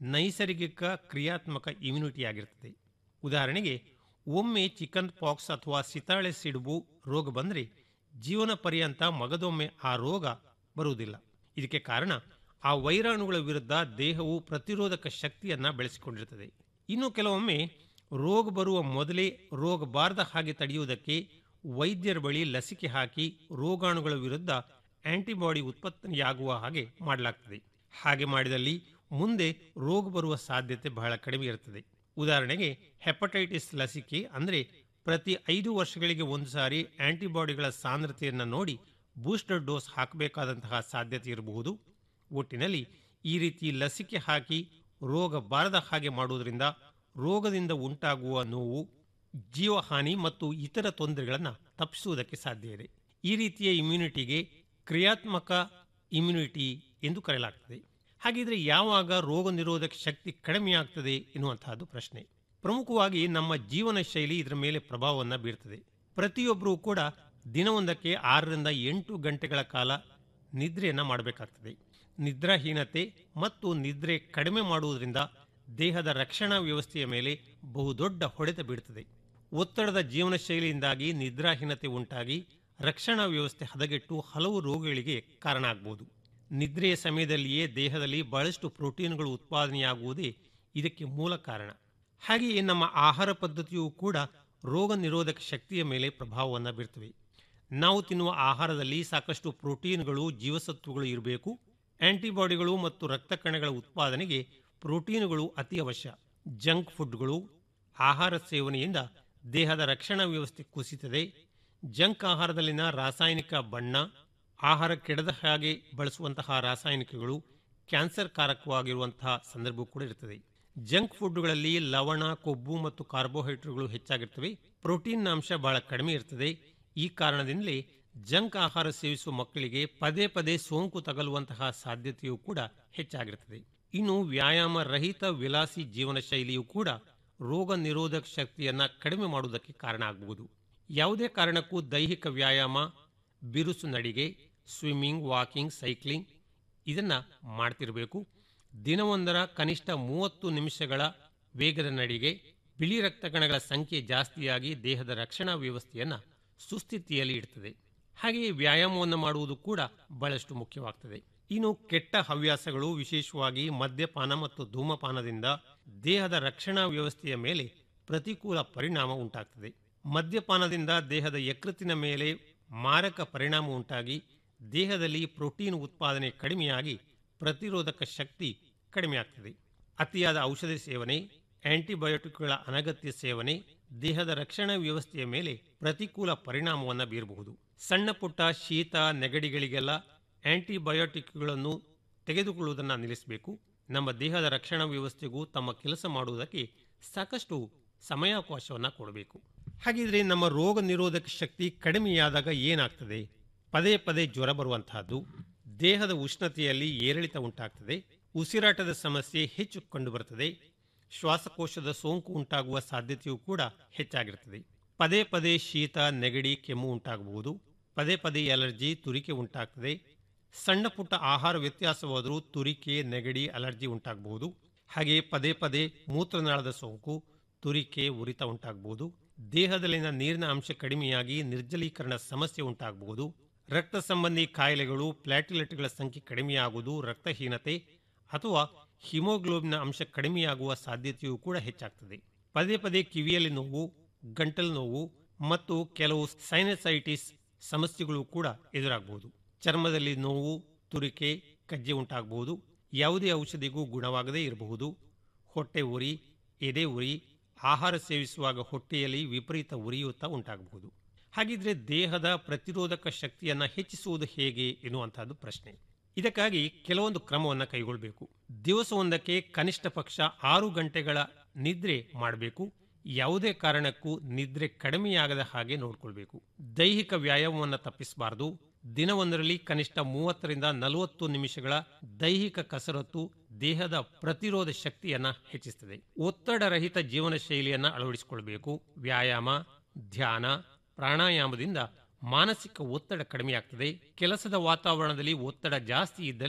Speaker 12: ನೈಸರ್ಗಿಕ ಕ್ರಿಯಾತ್ಮಕ ಇಮ್ಯುನಿಟಿ ಆಗಿರ್ತದೆ ಉದಾಹರಣೆಗೆ ಒಮ್ಮೆ ಚಿಕನ್ ಪಾಕ್ಸ್ ಅಥವಾ ಸಿತಾಳೆ ಸಿಡುಬು ರೋಗ ಬಂದರೆ ಜೀವನ ಪರ್ಯಂತ ಮಗದೊಮ್ಮೆ ಆ ರೋಗ ಬರುವುದಿಲ್ಲ ಇದಕ್ಕೆ ಕಾರಣ ಆ ವೈರಾಣುಗಳ ವಿರುದ್ಧ ದೇಹವು ಪ್ರತಿರೋಧಕ ಶಕ್ತಿಯನ್ನ ಬೆಳೆಸಿಕೊಂಡಿರುತ್ತದೆ ಇನ್ನು ಕೆಲವೊಮ್ಮೆ ರೋಗ ಬರುವ ಮೊದಲೇ ರೋಗ ಬಾರದ ಹಾಗೆ ತಡೆಯುವುದಕ್ಕೆ ವೈದ್ಯರ ಬಳಿ ಲಸಿಕೆ ಹಾಕಿ ರೋಗಾಣುಗಳ ವಿರುದ್ಧ ಆಂಟಿಬಾಡಿ ಉತ್ಪತ್ತಿಯಾಗುವ ಹಾಗೆ ಮಾಡಲಾಗ್ತದೆ ಹಾಗೆ ಮಾಡಿದಲ್ಲಿ ಮುಂದೆ ರೋಗ ಬರುವ ಸಾಧ್ಯತೆ ಬಹಳ ಕಡಿಮೆ ಇರುತ್ತದೆ ಉದಾಹರಣೆಗೆ ಹೆಪಟೈಟಿಸ್ ಲಸಿಕೆ ಅಂದರೆ ಪ್ರತಿ ಐದು ವರ್ಷಗಳಿಗೆ ಒಂದು ಸಾರಿ ಆಂಟಿಬಾಡಿಗಳ ಸಾಂದ್ರತೆಯನ್ನು ನೋಡಿ ಬೂಸ್ಟರ್ ಡೋಸ್ ಹಾಕಬೇಕಾದಂತಹ ಸಾಧ್ಯತೆ ಇರಬಹುದು ಒಟ್ಟಿನಲ್ಲಿ ಈ ರೀತಿ ಲಸಿಕೆ ಹಾಕಿ ರೋಗ ಬಾರದ ಹಾಗೆ ಮಾಡುವುದರಿಂದ ರೋಗದಿಂದ ಉಂಟಾಗುವ ನೋವು ಜೀವಹಾನಿ ಮತ್ತು ಇತರ ತೊಂದರೆಗಳನ್ನು ತಪ್ಪಿಸುವುದಕ್ಕೆ ಸಾಧ್ಯ ಇದೆ ಈ ರೀತಿಯ ಇಮ್ಯುನಿಟಿಗೆ ಕ್ರಿಯಾತ್ಮಕ ಇಮ್ಯುನಿಟಿ ಎಂದು ಕರೆಯಲಾಗ್ತದೆ ಹಾಗಿದ್ರೆ ಯಾವಾಗ ರೋಗ ನಿರೋಧಕ ಶಕ್ತಿ ಕಡಿಮೆಯಾಗ್ತದೆ ಎನ್ನುವಂತಹದ್ದು ಪ್ರಶ್ನೆ ಪ್ರಮುಖವಾಗಿ ನಮ್ಮ ಜೀವನ ಶೈಲಿ ಇದರ ಮೇಲೆ ಪ್ರಭಾವವನ್ನು ಬೀರ್ತದೆ ಪ್ರತಿಯೊಬ್ಬರೂ ಕೂಡ ದಿನವೊಂದಕ್ಕೆ ಆರರಿಂದ ಎಂಟು ಗಂಟೆಗಳ ಕಾಲ ನಿದ್ರೆಯನ್ನು ಮಾಡಬೇಕಾಗ್ತದೆ ನಿದ್ರಾಹೀನತೆ ಮತ್ತು ನಿದ್ರೆ ಕಡಿಮೆ ಮಾಡುವುದರಿಂದ ದೇಹದ ರಕ್ಷಣಾ ವ್ಯವಸ್ಥೆಯ ಮೇಲೆ ಬಹುದೊಡ್ಡ ಹೊಡೆತ ಬೀಳುತ್ತದೆ ಒತ್ತಡದ ಜೀವನ ಶೈಲಿಯಿಂದಾಗಿ ನಿದ್ರಾಹೀನತೆ ಉಂಟಾಗಿ ರಕ್ಷಣಾ ವ್ಯವಸ್ಥೆ ಹದಗೆಟ್ಟು ಹಲವು ರೋಗಗಳಿಗೆ ಕಾರಣ ಆಗಬಹುದು ನಿದ್ರೆಯ ಸಮಯದಲ್ಲಿಯೇ ದೇಹದಲ್ಲಿ ಬಹಳಷ್ಟು ಪ್ರೋಟೀನ್ಗಳು ಉತ್ಪಾದನೆಯಾಗುವುದೇ ಇದಕ್ಕೆ ಮೂಲ ಕಾರಣ ಹಾಗೆಯೇ ನಮ್ಮ ಆಹಾರ ಪದ್ಧತಿಯೂ ಕೂಡ ರೋಗ ನಿರೋಧಕ ಶಕ್ತಿಯ ಮೇಲೆ ಪ್ರಭಾವವನ್ನು ಬೀರ್ತವೆ ನಾವು ತಿನ್ನುವ ಆಹಾರದಲ್ಲಿ ಸಾಕಷ್ಟು ಪ್ರೋಟೀನ್ಗಳು ಜೀವಸತ್ವಗಳು ಇರಬೇಕು ಆಂಟಿಬಾಡಿಗಳು ಮತ್ತು ರಕ್ತ ಕಣಗಳ ಉತ್ಪಾದನೆಗೆ ಪ್ರೋಟೀನುಗಳು ಅತಿ ಅವಶ್ಯ ಜಂಕ್ ಫುಡ್ಗಳು ಆಹಾರ ಸೇವನೆಯಿಂದ ದೇಹದ ರಕ್ಷಣಾ ವ್ಯವಸ್ಥೆ ಕುಸಿತದೆ ಜಂಕ್ ಆಹಾರದಲ್ಲಿನ ರಾಸಾಯನಿಕ ಬಣ್ಣ ಆಹಾರ ಕೆಡದ ಹಾಗೆ ಬಳಸುವಂತಹ ರಾಸಾಯನಿಕಗಳು ಕ್ಯಾನ್ಸರ್ ಕಾರಕವಾಗಿರುವಂತಹ ಸಂದರ್ಭ ಕೂಡ ಇರುತ್ತದೆ ಜಂಕ್ ಫುಡ್ಗಳಲ್ಲಿ ಲವಣ ಕೊಬ್ಬು ಮತ್ತು ಕಾರ್ಬೋಹೈಡ್ರೇಟ್ಗಳು ಹೆಚ್ಚಾಗಿರ್ತವೆ ಪ್ರೋಟೀನ್ ಅಂಶ ಬಹಳ ಕಡಿಮೆ ಇರ್ತದೆ ಈ ಕಾರಣದಿಂದಲೇ ಜಂಕ್ ಆಹಾರ ಸೇವಿಸುವ ಮಕ್ಕಳಿಗೆ ಪದೇ ಪದೇ ಸೋಂಕು ತಗಲುವಂತಹ ಸಾಧ್ಯತೆಯೂ ಕೂಡ ಹೆಚ್ಚಾಗಿರುತ್ತದೆ ಇನ್ನು ವ್ಯಾಯಾಮ ರಹಿತ ವಿಲಾಸಿ ಜೀವನ ಶೈಲಿಯೂ ಕೂಡ ರೋಗ ನಿರೋಧಕ ಶಕ್ತಿಯನ್ನ ಕಡಿಮೆ ಮಾಡುವುದಕ್ಕೆ ಕಾರಣ ಆಗಬಹುದು ಯಾವುದೇ ಕಾರಣಕ್ಕೂ ದೈಹಿಕ ವ್ಯಾಯಾಮ ಬಿರುಸು ನಡಿಗೆ ಸ್ವಿಮ್ಮಿಂಗ್ ವಾಕಿಂಗ್ ಸೈಕ್ಲಿಂಗ್ ಇದನ್ನ ಮಾಡ್ತಿರಬೇಕು ದಿನವೊಂದರ ಕನಿಷ್ಠ ಮೂವತ್ತು ನಿಮಿಷಗಳ ವೇಗದ ನಡಿಗೆ ಬಿಳಿ ರಕ್ತ ಕಣಗಳ ಸಂಖ್ಯೆ ಜಾಸ್ತಿಯಾಗಿ ದೇಹದ ರಕ್ಷಣಾ ವ್ಯವಸ್ಥೆಯನ್ನ ಸುಸ್ಥಿತಿಯಲ್ಲಿ ಇಡ್ತದೆ ಹಾಗೆಯೇ ವ್ಯಾಯಾಮವನ್ನು ಮಾಡುವುದು ಕೂಡ ಬಹಳಷ್ಟು ಮುಖ್ಯವಾಗ್ತದೆ ಇನ್ನು ಕೆಟ್ಟ ಹವ್ಯಾಸಗಳು ವಿಶೇಷವಾಗಿ ಮದ್ಯಪಾನ ಮತ್ತು ಧೂಮಪಾನದಿಂದ ದೇಹದ ರಕ್ಷಣಾ ವ್ಯವಸ್ಥೆಯ ಮೇಲೆ ಪ್ರತಿಕೂಲ ಪರಿಣಾಮ ಉಂಟಾಗ್ತದೆ ಮದ್ಯಪಾನದಿಂದ ದೇಹದ ಯಕೃತ್ತಿನ ಮೇಲೆ ಮಾರಕ ಪರಿಣಾಮ ಉಂಟಾಗಿ ದೇಹದಲ್ಲಿ ಪ್ರೋಟೀನ್ ಉತ್ಪಾದನೆ ಕಡಿಮೆಯಾಗಿ ಪ್ರತಿರೋಧಕ ಶಕ್ತಿ ಕಡಿಮೆಯಾಗ್ತದೆ ಅತಿಯಾದ ಔಷಧಿ ಸೇವನೆ ಆಂಟಿಬಯೋಟಿಕ್ಗಳ ಅನಗತ್ಯ ಸೇವನೆ ದೇಹದ ರಕ್ಷಣಾ ವ್ಯವಸ್ಥೆಯ ಮೇಲೆ ಪ್ರತಿಕೂಲ ಪರಿಣಾಮವನ್ನು ಬೀರಬಹುದು ಸಣ್ಣ ಪುಟ್ಟ ಶೀತ ನೆಗಡಿಗಳಿಗೆಲ್ಲ ಆಂಟಿಬಯೋಟಿಕ್ಗಳನ್ನು ತೆಗೆದುಕೊಳ್ಳುವುದನ್ನು ನಿಲ್ಲಿಸಬೇಕು ನಮ್ಮ ದೇಹದ ರಕ್ಷಣಾ ವ್ಯವಸ್ಥೆಗೂ ತಮ್ಮ ಕೆಲಸ ಮಾಡುವುದಕ್ಕೆ ಸಾಕಷ್ಟು ಸಮಯಾವಕಾಶವನ್ನು ಕೊಡಬೇಕು ಹಾಗಿದ್ರೆ ನಮ್ಮ ರೋಗ ನಿರೋಧಕ ಶಕ್ತಿ ಕಡಿಮೆಯಾದಾಗ ಏನಾಗ್ತದೆ ಪದೇ ಪದೇ ಜ್ವರ ಬರುವಂತಹದ್ದು ದೇಹದ ಉಷ್ಣತೆಯಲ್ಲಿ ಏರಿಳಿತ ಉಂಟಾಗ್ತದೆ ಉಸಿರಾಟದ ಸಮಸ್ಯೆ ಹೆಚ್ಚು ಕಂಡುಬರುತ್ತದೆ ಶ್ವಾಸಕೋಶದ ಸೋಂಕು ಉಂಟಾಗುವ ಸಾಧ್ಯತೆಯೂ ಕೂಡ ಹೆಚ್ಚಾಗಿರುತ್ತದೆ ಪದೇ ಪದೇ ಶೀತ ನೆಗಡಿ ಕೆಮ್ಮು ಉಂಟಾಗಬಹುದು ಪದೇ ಪದೇ ಅಲರ್ಜಿ ತುರಿಕೆ ಉಂಟಾಗ್ತದೆ ಸಣ್ಣ ಪುಟ್ಟ ಆಹಾರ ವ್ಯತ್ಯಾಸವಾದರೂ ತುರಿಕೆ ನೆಗಡಿ ಅಲರ್ಜಿ ಉಂಟಾಗಬಹುದು ಹಾಗೆ ಪದೇ ಪದೇ ಮೂತ್ರನಾಳದ ಸೋಂಕು ತುರಿಕೆ ಉರಿತ ಉಂಟಾಗಬಹುದು ದೇಹದಲ್ಲಿನ ನೀರಿನ ಅಂಶ ಕಡಿಮೆಯಾಗಿ ನಿರ್ಜಲೀಕರಣ ಸಮಸ್ಯೆ ಉಂಟಾಗಬಹುದು ರಕ್ತ ಸಂಬಂಧಿ ಕಾಯಿಲೆಗಳು ಪ್ಲಾಟಿಲೆಟ್ಗಳ ಸಂಖ್ಯೆ ಕಡಿಮೆಯಾಗುವುದು ರಕ್ತಹೀನತೆ ಅಥವಾ ಹಿಮೋಗ್ಲೋಬಿನ್ ಅಂಶ ಕಡಿಮೆಯಾಗುವ ಸಾಧ್ಯತೆಯೂ ಕೂಡ ಹೆಚ್ಚಾಗ್ತದೆ ಪದೇ ಪದೇ ಕಿವಿಯಲ್ಲಿ ನೋವು ಗಂಟಲು ನೋವು ಮತ್ತು ಕೆಲವು ಸೈನಸೈಟಿಸ್ ಸಮಸ್ಯೆಗಳು ಕೂಡ ಎದುರಾಗಬಹುದು ಚರ್ಮದಲ್ಲಿ ನೋವು ತುರಿಕೆ ಕಜ್ಜೆ ಉಂಟಾಗಬಹುದು ಯಾವುದೇ ಔಷಧಿಗೂ ಗುಣವಾಗದೇ ಇರಬಹುದು ಹೊಟ್ಟೆ ಉರಿ ಎದೆ ಉರಿ ಆಹಾರ ಸೇವಿಸುವಾಗ ಹೊಟ್ಟೆಯಲ್ಲಿ ವಿಪರೀತ ಉರಿಯೂತ ಉಂಟಾಗಬಹುದು ಹಾಗಿದ್ರೆ ದೇಹದ ಪ್ರತಿರೋಧಕ ಶಕ್ತಿಯನ್ನ ಹೆಚ್ಚಿಸುವುದು ಹೇಗೆ ಎನ್ನುವಂತಹದ್ದು ಪ್ರಶ್ನೆ ಇದಕ್ಕಾಗಿ ಕೆಲವೊಂದು ಕ್ರಮವನ್ನು ಕೈಗೊಳ್ಳಬೇಕು ದಿವಸವೊಂದಕ್ಕೆ ಕನಿಷ್ಠ ಪಕ್ಷ ಆರು ಗಂಟೆಗಳ ನಿದ್ರೆ ಮಾಡಬೇಕು ಯಾವುದೇ ಕಾರಣಕ್ಕೂ ನಿದ್ರೆ ಕಡಿಮೆಯಾಗದ ಹಾಗೆ ನೋಡ್ಕೊಳ್ಬೇಕು ದೈಹಿಕ ವ್ಯಾಯಾಮವನ್ನು ತಪ್ಪಿಸಬಾರದು ದಿನವೊಂದರಲ್ಲಿ ಕನಿಷ್ಠ ಮೂವತ್ತರಿಂದ ನಲವತ್ತು ನಿಮಿಷಗಳ ದೈಹಿಕ ಕಸರತ್ತು ದೇಹದ ಪ್ರತಿರೋಧ ಶಕ್ತಿಯನ್ನ ಹೆಚ್ಚಿಸುತ್ತದೆ ಒತ್ತಡರಹಿತ ಜೀವನ ಶೈಲಿಯನ್ನ ಅಳವಡಿಸಿಕೊಳ್ಬೇಕು ವ್ಯಾಯಾಮ ಧ್ಯಾನ ಪ್ರಾಣಾಯಾಮದಿಂದ ಮಾನಸಿಕ ಒತ್ತಡ ಕಡಿಮೆಯಾಗ್ತದೆ ಕೆಲಸದ ವಾತಾವರಣದಲ್ಲಿ ಒತ್ತಡ ಜಾಸ್ತಿ ಇದ್ದಲ್ಲಿ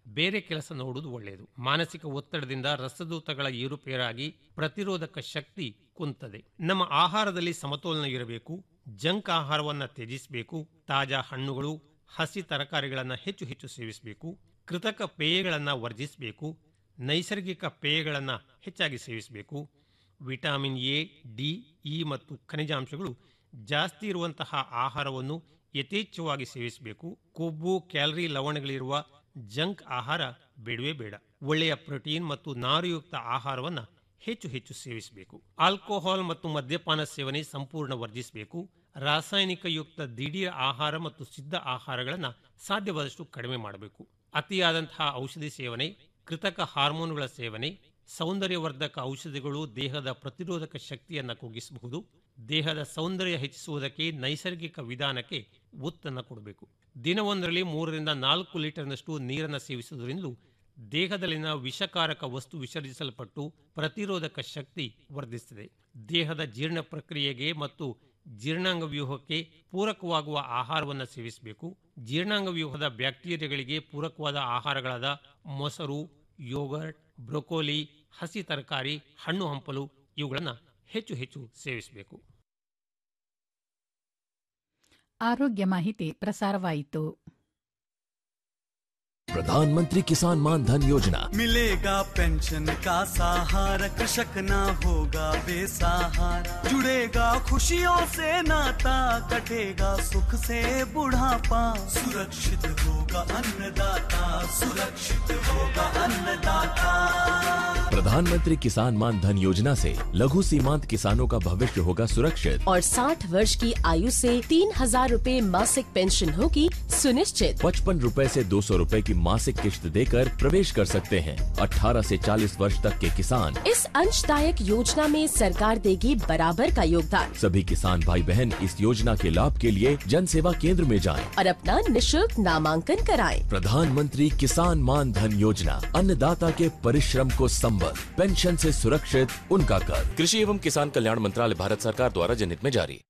Speaker 12: ಬೇರೆ ಕೆಲಸ ನೋಡುವುದು ಒಳ್ಳೆಯದು ಮಾನಸಿಕ ಒತ್ತಡದಿಂದ ರಸದೂತಗಳ ಏರುಪೇರಾಗಿ ಪ್ರತಿರೋಧಕ ಶಕ್ತಿ ಕುಂತದೆ ನಮ್ಮ ಆಹಾರದಲ್ಲಿ ಸಮತೋಲನ ಇರಬೇಕು ಜಂಕ್ ಆಹಾರವನ್ನು ತ್ಯಜಿಸಬೇಕು ತಾಜಾ ಹಣ್ಣುಗಳು ಹಸಿ ತರಕಾರಿಗಳನ್ನು ಹೆಚ್ಚು ಹೆಚ್ಚು ಸೇವಿಸಬೇಕು ಕೃತಕ ಪೇಯಗಳನ್ನು ವರ್ಜಿಸಬೇಕು ನೈಸರ್ಗಿಕ ಪೇಯಗಳನ್ನು ಹೆಚ್ಚಾಗಿ ಸೇವಿಸಬೇಕು ವಿಟಮಿನ್ ಎ ಡಿ ಇ ಮತ್ತು ಖನಿಜಾಂಶಗಳು ಜಾಸ್ತಿ ಇರುವಂತಹ ಆಹಾರವನ್ನು ಯಥೇಚ್ಛವಾಗಿ ಸೇವಿಸಬೇಕು ಕೊಬ್ಬು ಕ್ಯಾಲರಿ ಲವಣಗಳಿರುವ ಜಂಕ್ ಆಹಾರ ಬೇಡವೇ ಬೇಡ ಒಳ್ಳೆಯ ಪ್ರೋಟೀನ್ ಮತ್ತು ನಾರುಯುಕ್ತ ಆಹಾರವನ್ನು ಹೆಚ್ಚು ಹೆಚ್ಚು ಸೇವಿಸಬೇಕು ಆಲ್ಕೋಹಾಲ್ ಮತ್ತು ಮದ್ಯಪಾನ ಸೇವನೆ ಸಂಪೂರ್ಣ ವರ್ಜಿಸಬೇಕು ರಾಸಾಯನಿಕ ಯುಕ್ತ ದಿಢೀರ್ ಆಹಾರ ಮತ್ತು ಸಿದ್ಧ ಆಹಾರಗಳನ್ನು ಸಾಧ್ಯವಾದಷ್ಟು ಕಡಿಮೆ ಮಾಡಬೇಕು ಅತಿಯಾದಂತಹ ಔಷಧಿ ಸೇವನೆ ಕೃತಕ ಹಾರ್ಮೋನುಗಳ ಸೇವನೆ ಸೌಂದರ್ಯವರ್ಧಕ ಔಷಧಿಗಳು ದೇಹದ ಪ್ರತಿರೋಧಕ ಶಕ್ತಿಯನ್ನು ಕುಗ್ಗಿಸಬಹುದು ದೇಹದ ಸೌಂದರ್ಯ ಹೆಚ್ಚಿಸುವುದಕ್ಕೆ ನೈಸರ್ಗಿಕ ವಿಧಾನಕ್ಕೆ ಒತ್ತನ್ನು ಕೊಡಬೇಕು ದಿನವೊಂದರಲ್ಲಿ ಮೂರರಿಂದ ನಾಲ್ಕು ಲೀಟರ್ನಷ್ಟು ನೀರನ್ನು ಸೇವಿಸುವುದರಿಂದ ದೇಹದಲ್ಲಿನ ವಿಷಕಾರಕ ವಸ್ತು ವಿಸರ್ಜಿಸಲ್ಪಟ್ಟು ಪ್ರತಿರೋಧಕ ಶಕ್ತಿ ವರ್ಧಿಸುತ್ತದೆ ದೇಹದ ಜೀರ್ಣ ಪ್ರಕ್ರಿಯೆಗೆ ಮತ್ತು ಜೀರ್ಣಾಂಗ ವ್ಯೂಹಕ್ಕೆ ಪೂರಕವಾಗುವ ಆಹಾರವನ್ನು ಸೇವಿಸಬೇಕು ಜೀರ್ಣಾಂಗ ವ್ಯೂಹದ ಬ್ಯಾಕ್ಟೀರಿಯಾಗಳಿಗೆ ಪೂರಕವಾದ ಆಹಾರಗಳಾದ ಮೊಸರು ಯೋಗರ್ಟ್ ಬ್ರೊಕೋಲಿ ಹಸಿ ತರಕಾರಿ ಹಣ್ಣು ಹಂಪಲು ಇವುಗಳನ್ನು ಹೆಚ್ಚು ಹೆಚ್ಚು ಸೇವಿಸಬೇಕು
Speaker 1: ಆರೋಗ್ಯ ಮಾಹಿತಿ ಪ್ರಸಾರವಾಯಿತು
Speaker 16: प्रधानमंत्री किसान मान धन योजना
Speaker 17: मिलेगा पेंशन का सहारा कृषक ना होगा बेसहारा जुड़ेगा खुशियों से नाता कटेगा सुख से बुढ़ापा सुरक्षित होगा अन्नदाता सुरक्षित होगा अन्नदाता
Speaker 16: प्रधानमंत्री किसान मान धन योजना से लघु सीमांत किसानों का भविष्य होगा सुरक्षित
Speaker 18: और 60 वर्ष की आयु से तीन हजार रूपए मासिक पेंशन होगी सुनिश्चित
Speaker 16: पचपन रूपए से दो सौ रूपए की मासिक किश्त देकर प्रवेश कर सकते हैं 18 से 40 वर्ष तक के किसान
Speaker 18: इस अंशदायक योजना में सरकार देगी बराबर का योगदान
Speaker 16: सभी किसान भाई बहन इस योजना के लाभ के लिए जन सेवा केंद्र में जाएं।
Speaker 18: और अपना निशुल्क नामांकन कराएं।
Speaker 16: प्रधानमंत्री किसान मान धन योजना अन्नदाता के परिश्रम को संबल पेंशन से सुरक्षित उनका कर कृषि एवं किसान कल्याण मंत्रालय भारत सरकार द्वारा जनहित में जारी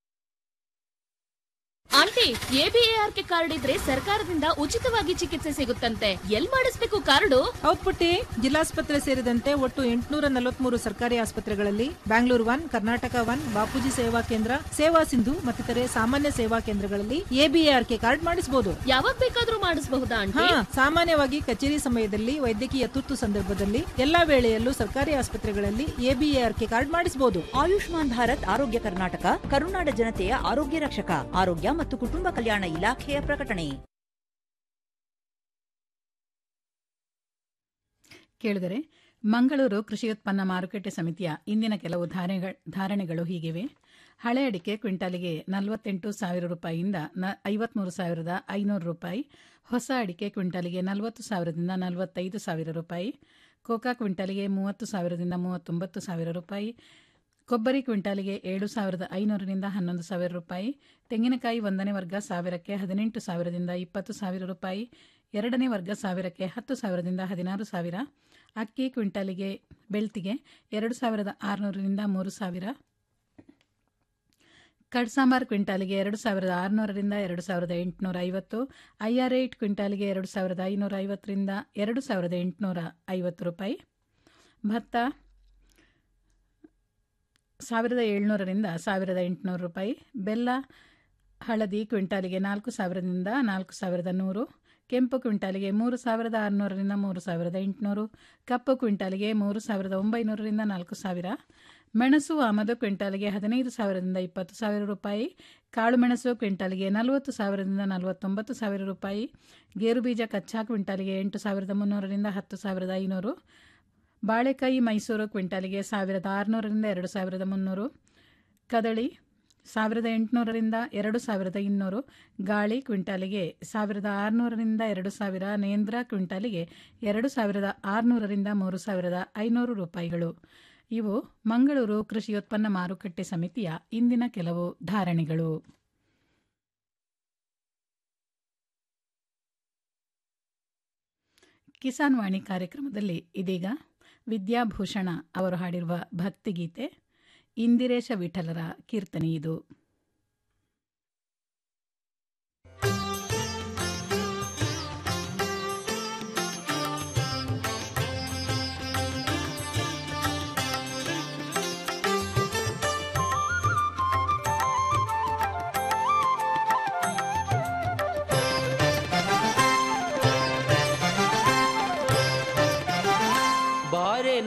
Speaker 2: ಆಂಟಿ ಎಬಿಎಆರ್ಕೆ ಕಾರ್ಡ್ ಇದ್ರೆ ಸರ್ಕಾರದಿಂದ ಉಚಿತವಾಗಿ ಚಿಕಿತ್ಸೆ ಸಿಗುತ್ತಂತೆ ಎಲ್ ಮಾಡಿಸ್ಬೇಕು ಕಾರ್ಡು
Speaker 19: ಹೌದ್ ಪುಟ್ಟಿ ಜಿಲ್ಲಾಸ್ಪತ್ರೆ ಸೇರಿದಂತೆ ಒಟ್ಟು ಎಂಟುನೂರ ನಲವತ್ಮೂರು ಸರ್ಕಾರಿ ಆಸ್ಪತ್ರೆಗಳಲ್ಲಿ Bangalore one Karnataka one Bapuji Seva Kendra ಸೇವಾ ಸಿಂಧು ಮತ್ತಿತರೆ ಸಾಮಾನ್ಯ ಸೇವಾ ಕೇಂದ್ರಗಳಲ್ಲಿ ಎಬಿಎಆರ್ಕೆ ಕಾರ್ಡ್ ಮಾಡಿಸಬಹುದು
Speaker 2: ಯಾವಾಗ ಬೇಕಾದ್ರೂ ಮಾಡಿಸಬಹುದಾ
Speaker 19: ಹಾ
Speaker 2: ಆಂಟಿ
Speaker 19: ಸಾಮಾನ್ಯವಾಗಿ ಕಚೇರಿ ಸಮಯದಲ್ಲಿ ವೈದ್ಯಕೀಯ ತುರ್ತು ಸಂದರ್ಭದಲ್ಲಿ ಎಲ್ಲಾ ವೇಳೆಯಲ್ಲೂ ಸರ್ಕಾರಿ ಆಸ್ಪತ್ರೆಗಳಲ್ಲಿ ಎಬಿಎಆರ್ಕೆ ಕಾರ್ಡ್ ಮಾಡಿಸಬಹುದು
Speaker 4: ಆಯುಷ್ಮಾನ್ ಭಾರತ್ ಆರೋಗ್ಯ ಕರ್ನಾಟಕ ಕರುನಾಡ ಜನತೆಯ ಆರೋಗ್ಯ ರಕ್ಷಕ ಆರೋಗ್ಯ ಮತ್ತು ಕುಟುಂಬ ಕಲ್ಯಾಣ ಇಲಾಖೆಯ ಪ್ರಕಟಣೆ
Speaker 1: ಕೇಳಿದರೆ ಮಂಗಳೂರು ಕೃಷಿಯೋತ್ಪನ್ನ ಮಾರುಕಟ್ಟೆ ಸಮಿತಿಯ ಇಂದಿನ ಕೆಲವು ಧಾರಣೆಗಳ- ಧಾರಣೆಗಳು ಹೀಗಿವೆ ಹಳೆ ಅಡಿಕೆ ಕ್ವಿಂಟಾಲಿಗೆ ನಲವತ್ತೆಂಟು ಸಾವಿರ ರೂಪಾಯಿಯಿಂದ ನ ಐವತ್ಮೂರು ಸಾವಿರದ ಐನೂರು ರೂಪಾಯಿ ಹೊಸ ಅಡಿಕೆ ಕ್ವಿಂಟಾಲಿಗೆ ನಲವತ್ತು ಸಾವಿರದಿಂದ ನಲವತ್ತೈದು ಸಾವಿರ ರೂಪಾಯಿ ಕೋಕಾ ಕ್ವಿಂಟಾಲಿಗೆ ಮೂವತ್ತು ಸಾವಿರದಿಂದ ಮೂವತ್ತೊಂಬತ್ತು ಸಾವಿರ ರೂಪಾಯಿ ಕೊಬ್ಬರಿ ಕ್ವಿಂಟಾಲಿಗೆ ಏಳು ಸಾವಿರದ ಐನೂರರಿಂದ ಹನ್ನೊಂದು ಸಾವಿರ ರೂಪಾಯಿ ತೆಂಗಿನಕಾಯಿ ಒಂದನೇ ವರ್ಗ ಸಾವಿರಕ್ಕೆ ಹದಿನೆಂಟು ಸಾವಿರದಿಂದ ಇಪ್ಪತ್ತು ಸಾವಿರ ರೂಪಾಯಿ ಎರಡನೇ ವರ್ಗ ಸಾವಿರಕ್ಕೆ ಹತ್ತು ಸಾವಿರದಿಂದ ಹದಿನಾರು ಸಾವಿರ ಅಕ್ಕಿ ಕ್ವಿಂಟಾಲಿಗೆ ಬೆಳ್ತಿಗೆ ಎರಡು ಸಾವಿರದ ಆರುನೂರರಿಂದ ಮೂರು ಸಾವಿರ ಕಡ್ಸಾಂಬಾರ್ ಕ್ವಿಂಟಾಲಿಗೆ ಎರಡು ಸಾವಿರದ ಆರುನೂರರಿಂದ ಎರಡು ಸಾವಿರದ ಎಂಟುನೂರ ಐವತ್ತು ಐಆರ್ ಏಟ್ ಕ್ವಿಂಟಾಲಿಗೆ ಎರಡು ಸಾವಿರದ ಐನೂರ ಐವತ್ತರಿಂದ ಎರಡು ಸಾವಿರದ ಎಂಟುನೂರ ಐವತ್ತು ರೂಪಾಯಿ ಭತ್ತ ಸಾವಿರದ ಏಳ್ನೂರರಿಂದ ಸಾವಿರದ ಎಂಟುನೂರು ರೂಪಾಯಿ ಬೆಲ್ಲ ಹಳದಿ ಕ್ವಿಂಟಾಲಿಗೆ ನಾಲ್ಕು ಸಾವಿರದಿಂದ ನಾಲ್ಕು ಸಾವಿರದ ನೂರು ಕೆಂಪು ಕ್ವಿಂಟಾಲಿಗೆ ಮೂರು ಸಾವಿರದ ಆರುನೂರರಿಂದ ಮೂರು ಸಾವಿರದ ಎಂಟುನೂರು ಕಪ್ಪು ಕ್ವಿಂಟಾಲಿಗೆ ಮೂರು ಸಾವಿರದ ಒಂಬೈನೂರರಿಂದ ನಾಲ್ಕು ಸಾವಿರ ಮೆಣಸು ಆಮದು ಕ್ವಿಂಟಾಲಿಗೆ ಹದಿನೈದು ಸಾವಿರದಿಂದ ಇಪ್ಪತ್ತು ಸಾವಿರ ರೂಪಾಯಿ ಕಾಳುಮೆಣಸು ಕ್ವಿಂಟಾಲಿಗೆ ನಲವತ್ತು ಸಾವಿರದಿಂದ ನಲವತ್ತೊಂಬತ್ತು ಸಾವಿರ ರೂಪಾಯಿ ಗೇರುಬೀಜ ಕಚ್ಚಾ ಕ್ವಿಂಟಾಲಿಗೆ ಎಂಟು ಸಾವಿರದ ಮುನ್ನೂರರಿಂದ ಹತ್ತು ಸಾವಿರದ ಐನೂರು ಬಾಳೆಕಾಯಿ ಮೈಸೂರು ಕ್ವಿಂಟಾಲಿಗೆ ಸಾವಿರದ ಆರುನೂರರಿಂದ ಎರಡು ಸಾವಿರದ ಮುನ್ನೂರು ಕದಳಿ ಸಾವಿರದ ಎಂಟುನೂರರಿಂದ ಎರಡು ಸಾವಿರದ ಇನ್ನೂರು ಗಾಳಿ ಕ್ವಿಂಟಾಲಿಗೆ ಸಾವಿರದ ಆರುನೂರರಿಂದ ಎರಡು ಸಾವಿರ ನೇಂದ್ರ ಕ್ವಿಂಟಾಲಿಗೆ ಎರಡು ಸಾವಿರದ ಆರುನೂರರಿಂದ ಮೂರು ಸಾವಿರದ ಐನೂರು ರೂಪಾಯಿಗಳು ಇವು ಮಂಗಳೂರು ಕೃಷಿಯೋತ್ಪನ್ನ ಮಾರುಕಟ್ಟೆ ಸಮಿತಿಯ ಇಂದಿನ ಕೆಲವು ಧಾರಣೆಗಳು ಕಿಸಾನ್ ವಾಣಿ ಕಾರ್ಯಕ್ರಮದಲ್ಲಿ ಇದೀಗ ವಿದ್ಯಾಭೂಷಣ ಅವರು ಹಾಡಿರುವ ಭಕ್ತಿಗೀತೆ ಇಂದಿರೇಶ ವಿಠಲರ ಕೀರ್ತನೆ ಇದು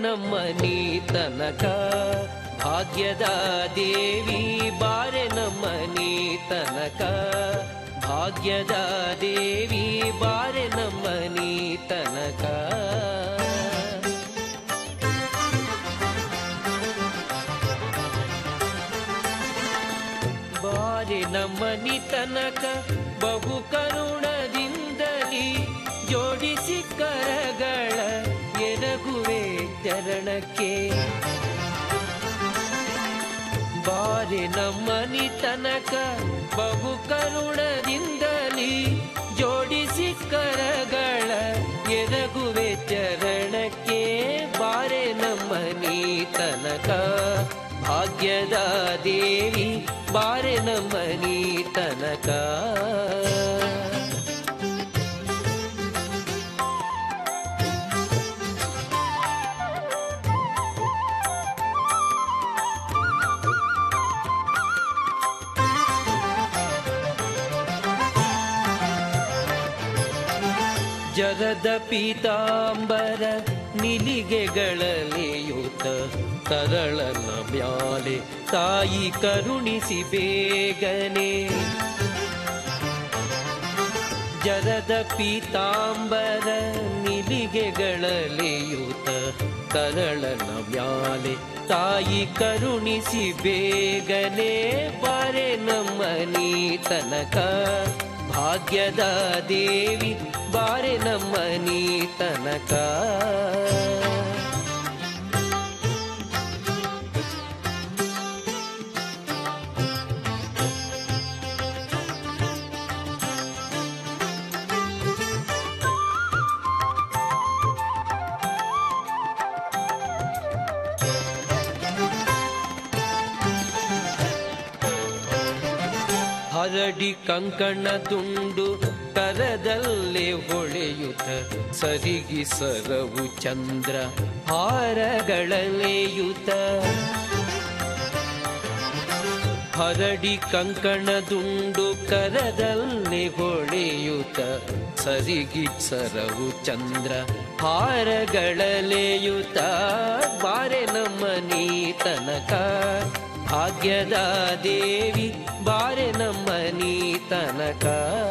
Speaker 20: ನಮ್ಮ ನೀ ತನಕ ಭಾಗ್ಯದ ದೇವಿ ಬಾರೆ ನಮ್ಮ ನೀ ತನಕ ಭಾಗ್ಯದ ದೇವಿ ಬಾರೆ ನಮ್ಮ ನೀ ತನಕ ಬಾರೆ ನಮ್ಮನಿ ತನಕ ಬಹು ಕರುಣದಿಂದಲಿ ಜೋಡಿಸಿ ಕರಗಳ ಎರಗುವೆ ಚರಣಕ್ಕೆ ಬಾರೆ ನಮ್ಮನಿ ತನಕ ಬಹು ಕರುಣದಿಂದಲಿ ಜೋಡಿಸಿ ಕರಗಳ ಎರಗುವೆ ಚರಣಕ್ಕೆ ಬಾರೆ ನಮ್ಮನಿ ತನಕ ಭಾಗ್ಯದ ದೇವಿ ಬಾರೆ ನಮ್ಮನಿ ತನಕ ಜಗದ ಪೀತಾಂಬರ ನಿಲಿಗೆಗಳಲೆಯುತ ತರಳನ ಮ್ಯಾಲೆ ತಾಯಿ ಕರುಣಿಸಿ ಬೇಗನೆ ಜರದ ಪೀತಾಂಬರ ನಿಲಿಗೆಗಳಲೆಯುತ ತರಳನ ಮ್ಯಾಲೆ ತಾಯಿ ಕರುಣಿಸಿ ಬೇಗನೆ ಬಾರೆ ನಮ್ಮ ನೀ ತನಕ ಭಾಗ್ಯದ ದೇವಿ ಬಾರೆ ನಮ್ಮ ನೀ ತನಕ ಹರಡಿ ಕಂಕಣ ತುಂಡು ಕರದಲ್ಲೇ ಹೊಳೆಯುತ್ತ ಸರಿಗಿ ಸರವು ಚಂದ್ರ ಹಾರಗಳಲೆಯುತ ಹರಡಿ ಕಂಕಣ ದುಂಡು ಕರದಲ್ಲೇ ಹೊಳೆಯುತ್ತ ಸರಿಗಿ ಸರವು ಚಂದ್ರ ಹಾರಗಳಲೆಯುತ ಬಾರೆ ನಮ್ಮ ನೀ ತನಕ ಭಾಗ್ಯದ ದೇವಿ ಬಾರೆ ನಮ್ಮ ನೀ ತನಕ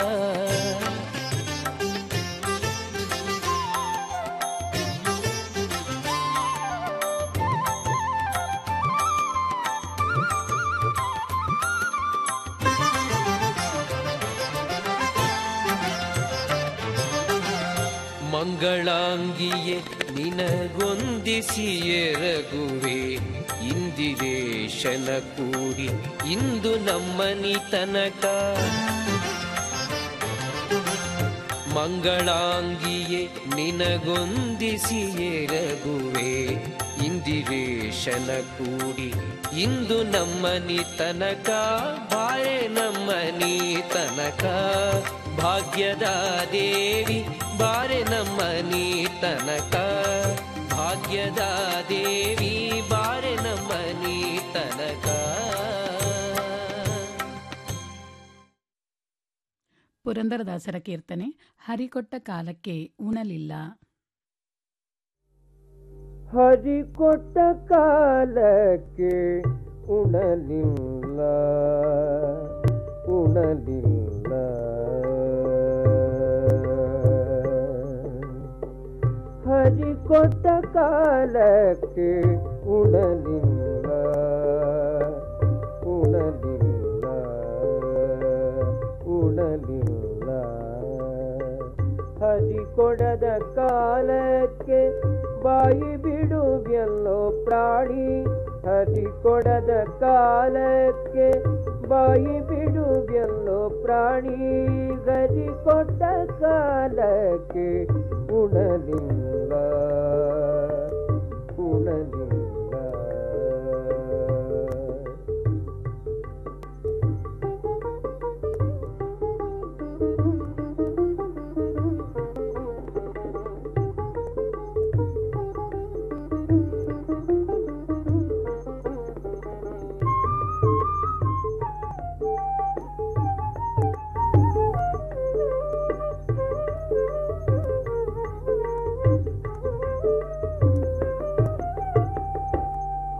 Speaker 20: ಮಂಗಳಾಂಗಿಯೇ ನಿನಗೊಂದಿಸಿ ಎರಗುವೆ ಇಂದಿರೇಶನ ಕೂಡಿ ಇಂದು ನಮ್ಮನಿ ತನಕ ಮಂಗಳಾಂಗಿಯೇ ನಿನಗೊಂದಿಸಿ ಎರಗುವೆ ಇಂದಿರೇಶನ ಕೂಡಿ ಇಂದು ನಮ್ಮನಿ ತನಕ ಬಾರೆ ನಮ್ಮನಿ ತನಕ ಭಾಗ್ಯದ ದೇವಿ ಬಾರೆ ನಮ್ಮನಿ ತನಕ ಭಾಗ್ಯದ ದೇವಿ ಬಾರೆ ನಮ್ಮನಿ ತನಕ
Speaker 1: ಪುರಂದರದಾಸರ ಕೀರ್ತನೆ ಹರಿಕೊಟ್ಟ ಕಾಲಕ್ಕೆ ಉಣಲಿಲ್ಲ
Speaker 21: ಹರಿ ಕೊಟ್ಟ ಕಾಲಕ್ಕೆ ಉಣಲಿಲ್ಲ ಉಣಲಿಲ್ಲ ಹರಿ ಕೊಟ್ಟ ಕಾಲಕ್ಕೆ ಉಣಲಿಲ್ಲ ಉಣಲಿಲ್ಲ ಉಣಲಿಲ್ಲ ಹರಿ ಕೊಡದ ಕಾಲಕ್ಕೆ ಬಾಯಿ ಬಿಡುವೆಲ್ಲೋ ಪ್ರಾಣಿ ಹರಿ ಕೊಡದ ಕಾಲಕ್ಕೆ ಬಾಯಿ ಬಿಡುವೆಲ್ಲೋ ಪ್ರಾಣಿ ಗರಿ ಕೊಟ್ಟ ಕಾಲಕ್ಕೆ ಉಣಲಿಲ್ಲ ಉಣಲಿಲ್ಲ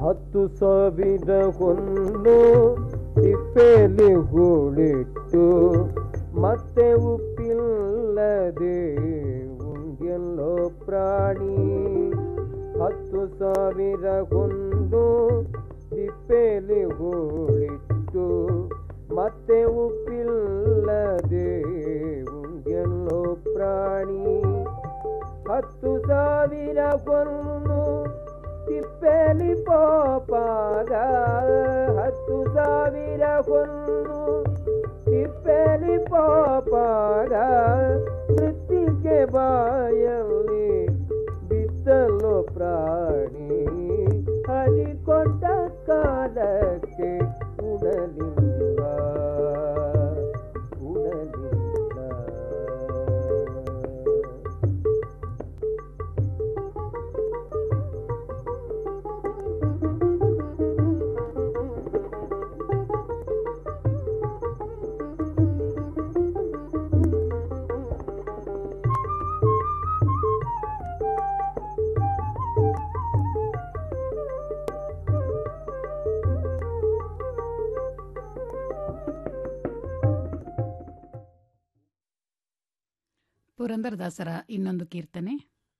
Speaker 21: ಹತ್ತು ಸಾವಿರ ಹೊನ್ನು ತಿಪ್ಪೆಲಿ ಹೂಳಿಟ್ಟು ಮತ್ತೆ ಉಪ್ಪಿಲ್ಲದೆ ಉಂಗೆಲ್ಲೋ ಪ್ರಾಣಿ ಹತ್ತು ಸಾವಿರ ಹೊನ್ನು ತಿಪ್ಪೆಲಿ ಹೂಳಿಟ್ಟು ಮತ್ತೆ ಉಪ್ಪಿಲ್ಲದೆ ಉಂಗೆಲ್ಲೋ ಪ್ರಾಣಿ ಹತ್ತು ಸಾವಿರ ಹೊನ್ನು ತಿಪ್ಪೆಲಿ ಪೋಪಾಗ ಹತ್ತು ಸಾವಿರ ಹೊನ್ನು ತಿಪ್ಪೆಲಿ ಪೋಪಾಗ ಮೃತ್ತಿಗೆ ಬಾಯಲ್ಲಿ ಬಿತ್ತಲು ಪ್ರಾಣಿ ಹರಿಕೊಂಡ ಕಾಲಕ್ಕೆ ಉಣಲಿಲ್ಲ ಉಣಲಿಲ್ಲ
Speaker 1: ಪುರಂದರದಾಸರ ಇನ್ನೊಂದು ಕೀರ್ತನೆ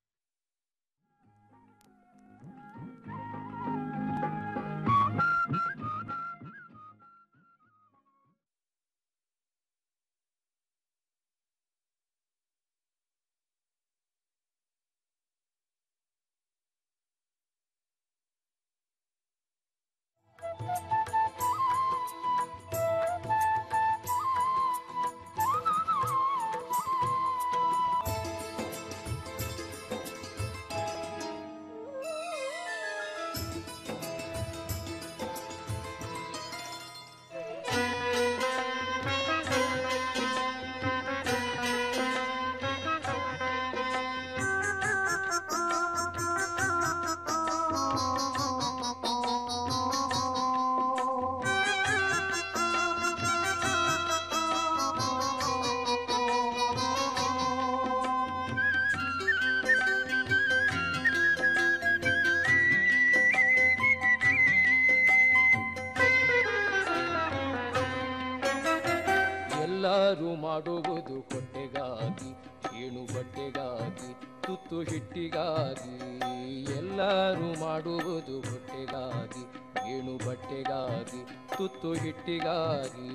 Speaker 20: ಎಲ್ಲರೂ ಮಾಡುವುದು ಹೊಟ್ಟೆಗಾಗಿ ಏಣು ಬಟ್ಟೆಗಾಗಿ ತುತ್ತು ಹಿಟ್ಟಿಗಾಗಿ ಎಲ್ಲರೂ ಮಾಡುವುದು ಹೊಟ್ಟೆಗಾಗಿ ಏಣು ಬಟ್ಟೆಗಾಗಿ ತುತ್ತು ಹಿಟ್ಟಿಗಾಗಿ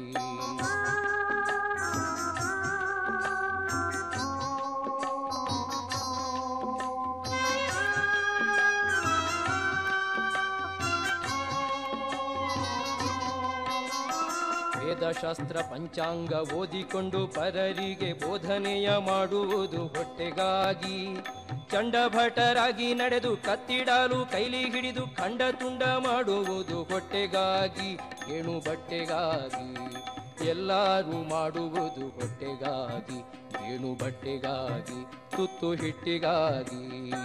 Speaker 20: ವೇದಶಾಸ್ತ್ರ ಪಂಚಾಂಗ ಓದಿಕೊಂಡು ಪರರಿಗೆ ಬೋಧನೆಯ ಮಾಡುವುದು ಹೊಟ್ಟೆಗಾಗಿ ಚಂಡಭಟರಾಗಿ ನಡೆದು ಕತ್ತಿಡಾಲು ಕೈಲಿ ಹಿಡಿದು ಖಂಡ ತುಂಡ ಮಾಡುವುದು ಹೊಟ್ಟೆಗಾಗಿ ಏಣು ಬಟ್ಟೆಗಾಗಿ ಎಲ್ಲರೂ ಮಾಡುವುದು ಹೊಟ್ಟೆಗಾಗಿ ಏಣು ಬಟ್ಟೆಗಾಗಿ ತುತ್ತು ಹಿಟ್ಟಿಗಾಗಿ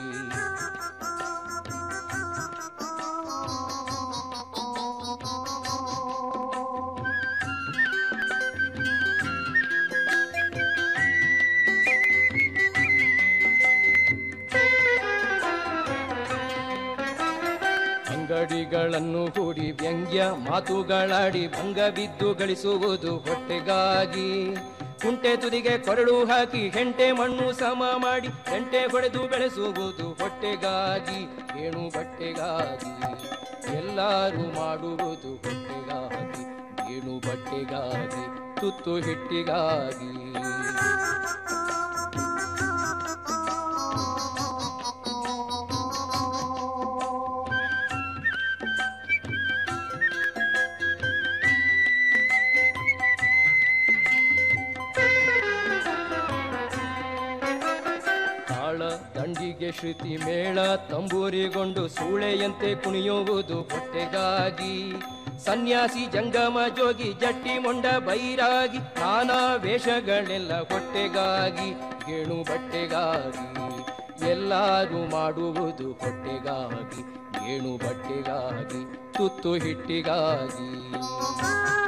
Speaker 20: ಅಂಗಡಿಗಳನ್ನು ಹೂಡಿ ವ್ಯಂಗ್ಯ ಮಾತುಗಳಾಡಿ ಭಂಗ ಬಿದ್ದು ಗಳಿಸುವುದು ಹೊಟ್ಟೆಗಾಗಿ ಕುಂಟೆ ತುದಿಗೆ ಕೊರಳು ಹಾಕಿ ಹೆಂಟೆ ಮಣ್ಣು ಸಮ ಮಾಡಿ ಹೆಂಟೆ ಹೊಡೆದು ಬೆಳೆಸುವುದು ಹೊಟ್ಟೆಗಾಗಿ ಏಣು ಬಟ್ಟೆಗಾಗಿ ಎಲ್ಲರೂ ಮಾಡುವುದು ಹೊಟ್ಟೆಗಾಗಿ ಏಣು ಬಟ್ಟೆಗಾಗಿ ತುತ್ತು ಹಿಟ್ಟಿಗಾಗಿ ತಾಳ ದಂಡಿಗೆ ಶ್ರುತಿ ಮೇಳ ತಂಬೂರಿಗೊಂಡು ಸೂಳೆಯಂತೆ ಕುಣಿಯುವುದು ಹೊಟ್ಟೆಗಾಗಿ ಸನ್ಯಾಸಿ ಜಂಗಮ ಜೋಗಿ ಜಟ್ಟಿ ಮೊಂಡ ಬೈರಾಗಿ ನಾನಾ ವೇಷಗಳೆಲ್ಲ ಹೊಟ್ಟೆಗಾಗಿ ಗೇಣು ಬಟ್ಟೆಗಾಗಿ ಎಲ್ಲರೂ ಮಾಡುವುದು ಹೊಟ್ಟೆಗಾಗಿ ಗೇಣು ಬಟ್ಟೆಗಾಗಿ ತುತ್ತು ಹಿಟ್ಟಿಗಾಗಿ